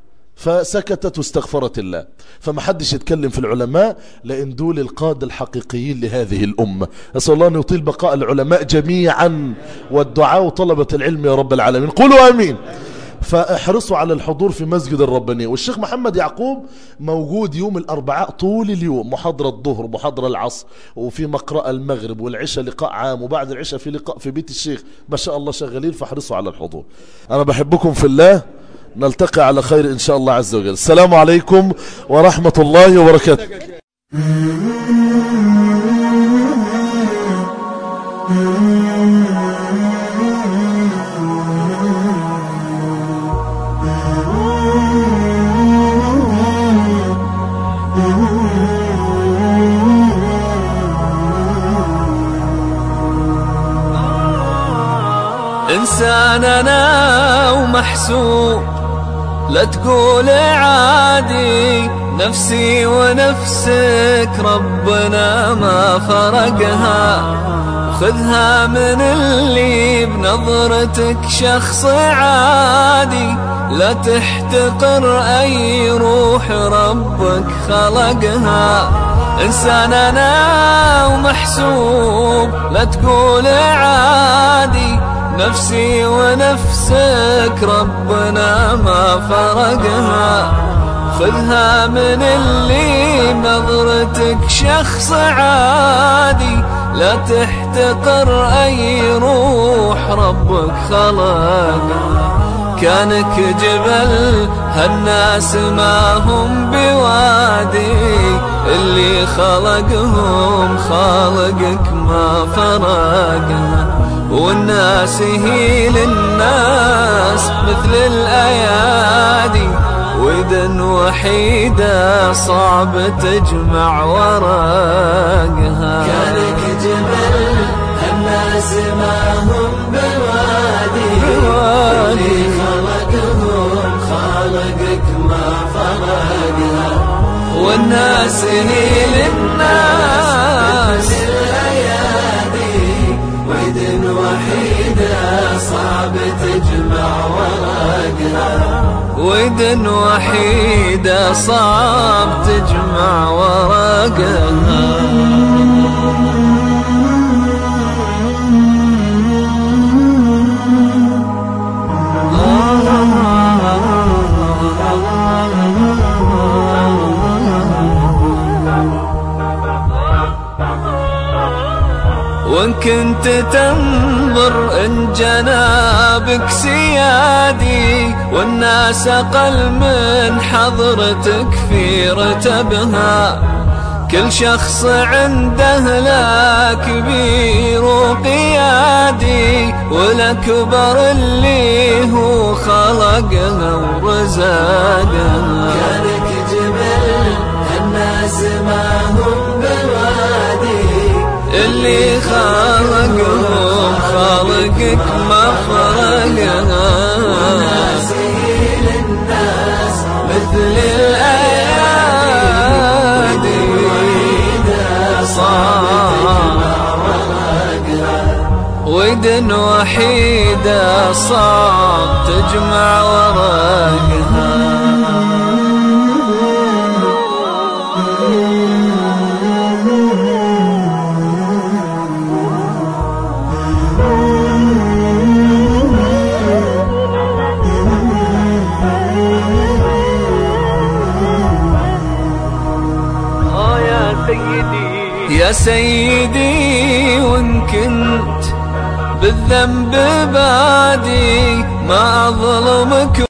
فسكتت واستغفرت الله فما حدش يتكلم في العلماء لان دول القادة الحقيقيين لهذه الأمة أسأل الله أن يطيل بقاء العلماء جميعا والدعاء وطلبة العلم يا رب العالمين قولوا آمين فاحرصوا على الحضور في مسجد الربانية والشيخ محمد يعقوب موجود يوم الأربعاء طول اليوم محاضرة الظهر محاضرة العصر وفي مقرأة المغرب والعشاء لقاء عام وبعد العشاء في لقاء في بيت الشيخ ما شاء الله شغالين فاحرصوا على الحضور أنا بحبكم في الله نلتقي على خير إن شاء الله عز وجل السلام عليكم ورحمة الله وبركاته إنسان أنا ومحسوب لا تقول عادي نفسي ونفسك ربنا ما فرقها خذها من اللي بنظرتك شخص عادي لا تحتقر أي روح ربك خلقها إنسان أنا ومحسوب لا تقول عادي نفسي ونفسك ربنا ما فرقها خذها من اللي نظرتك شخص عادي لا تحتقر أي روح ربك خلق كانك جبل هالناس ما هم بوادي اللي خلقهم خالقك ما فرق والناس هي للناس مثل الأيادي وإذا وحيدة صعب تجمع ورقها كانك جبل الناس ما هم بوادي اللي خلقهم خالقك ما فرقها والناس هي للناس الايادي وإذن وحيدة صعب تجمع ورقها ودن وحيدة صعب تجمع ورقها وان كنت تنظر ان جنابك سيادي والناس اقل من حضرتك في رتبها كل شخص عنده لا كبير وقيادي والاكبر اللي هو خلقها ورزقها كانك جبل الناس ما هم بوادي اللي خلقهم خالقك ما فرقها سهيل الناس مثل الأيادي صعب ودن وحيدة صعب تجمع ورقها يا سيدي وان كنت بالذنب بادي ما أظلمك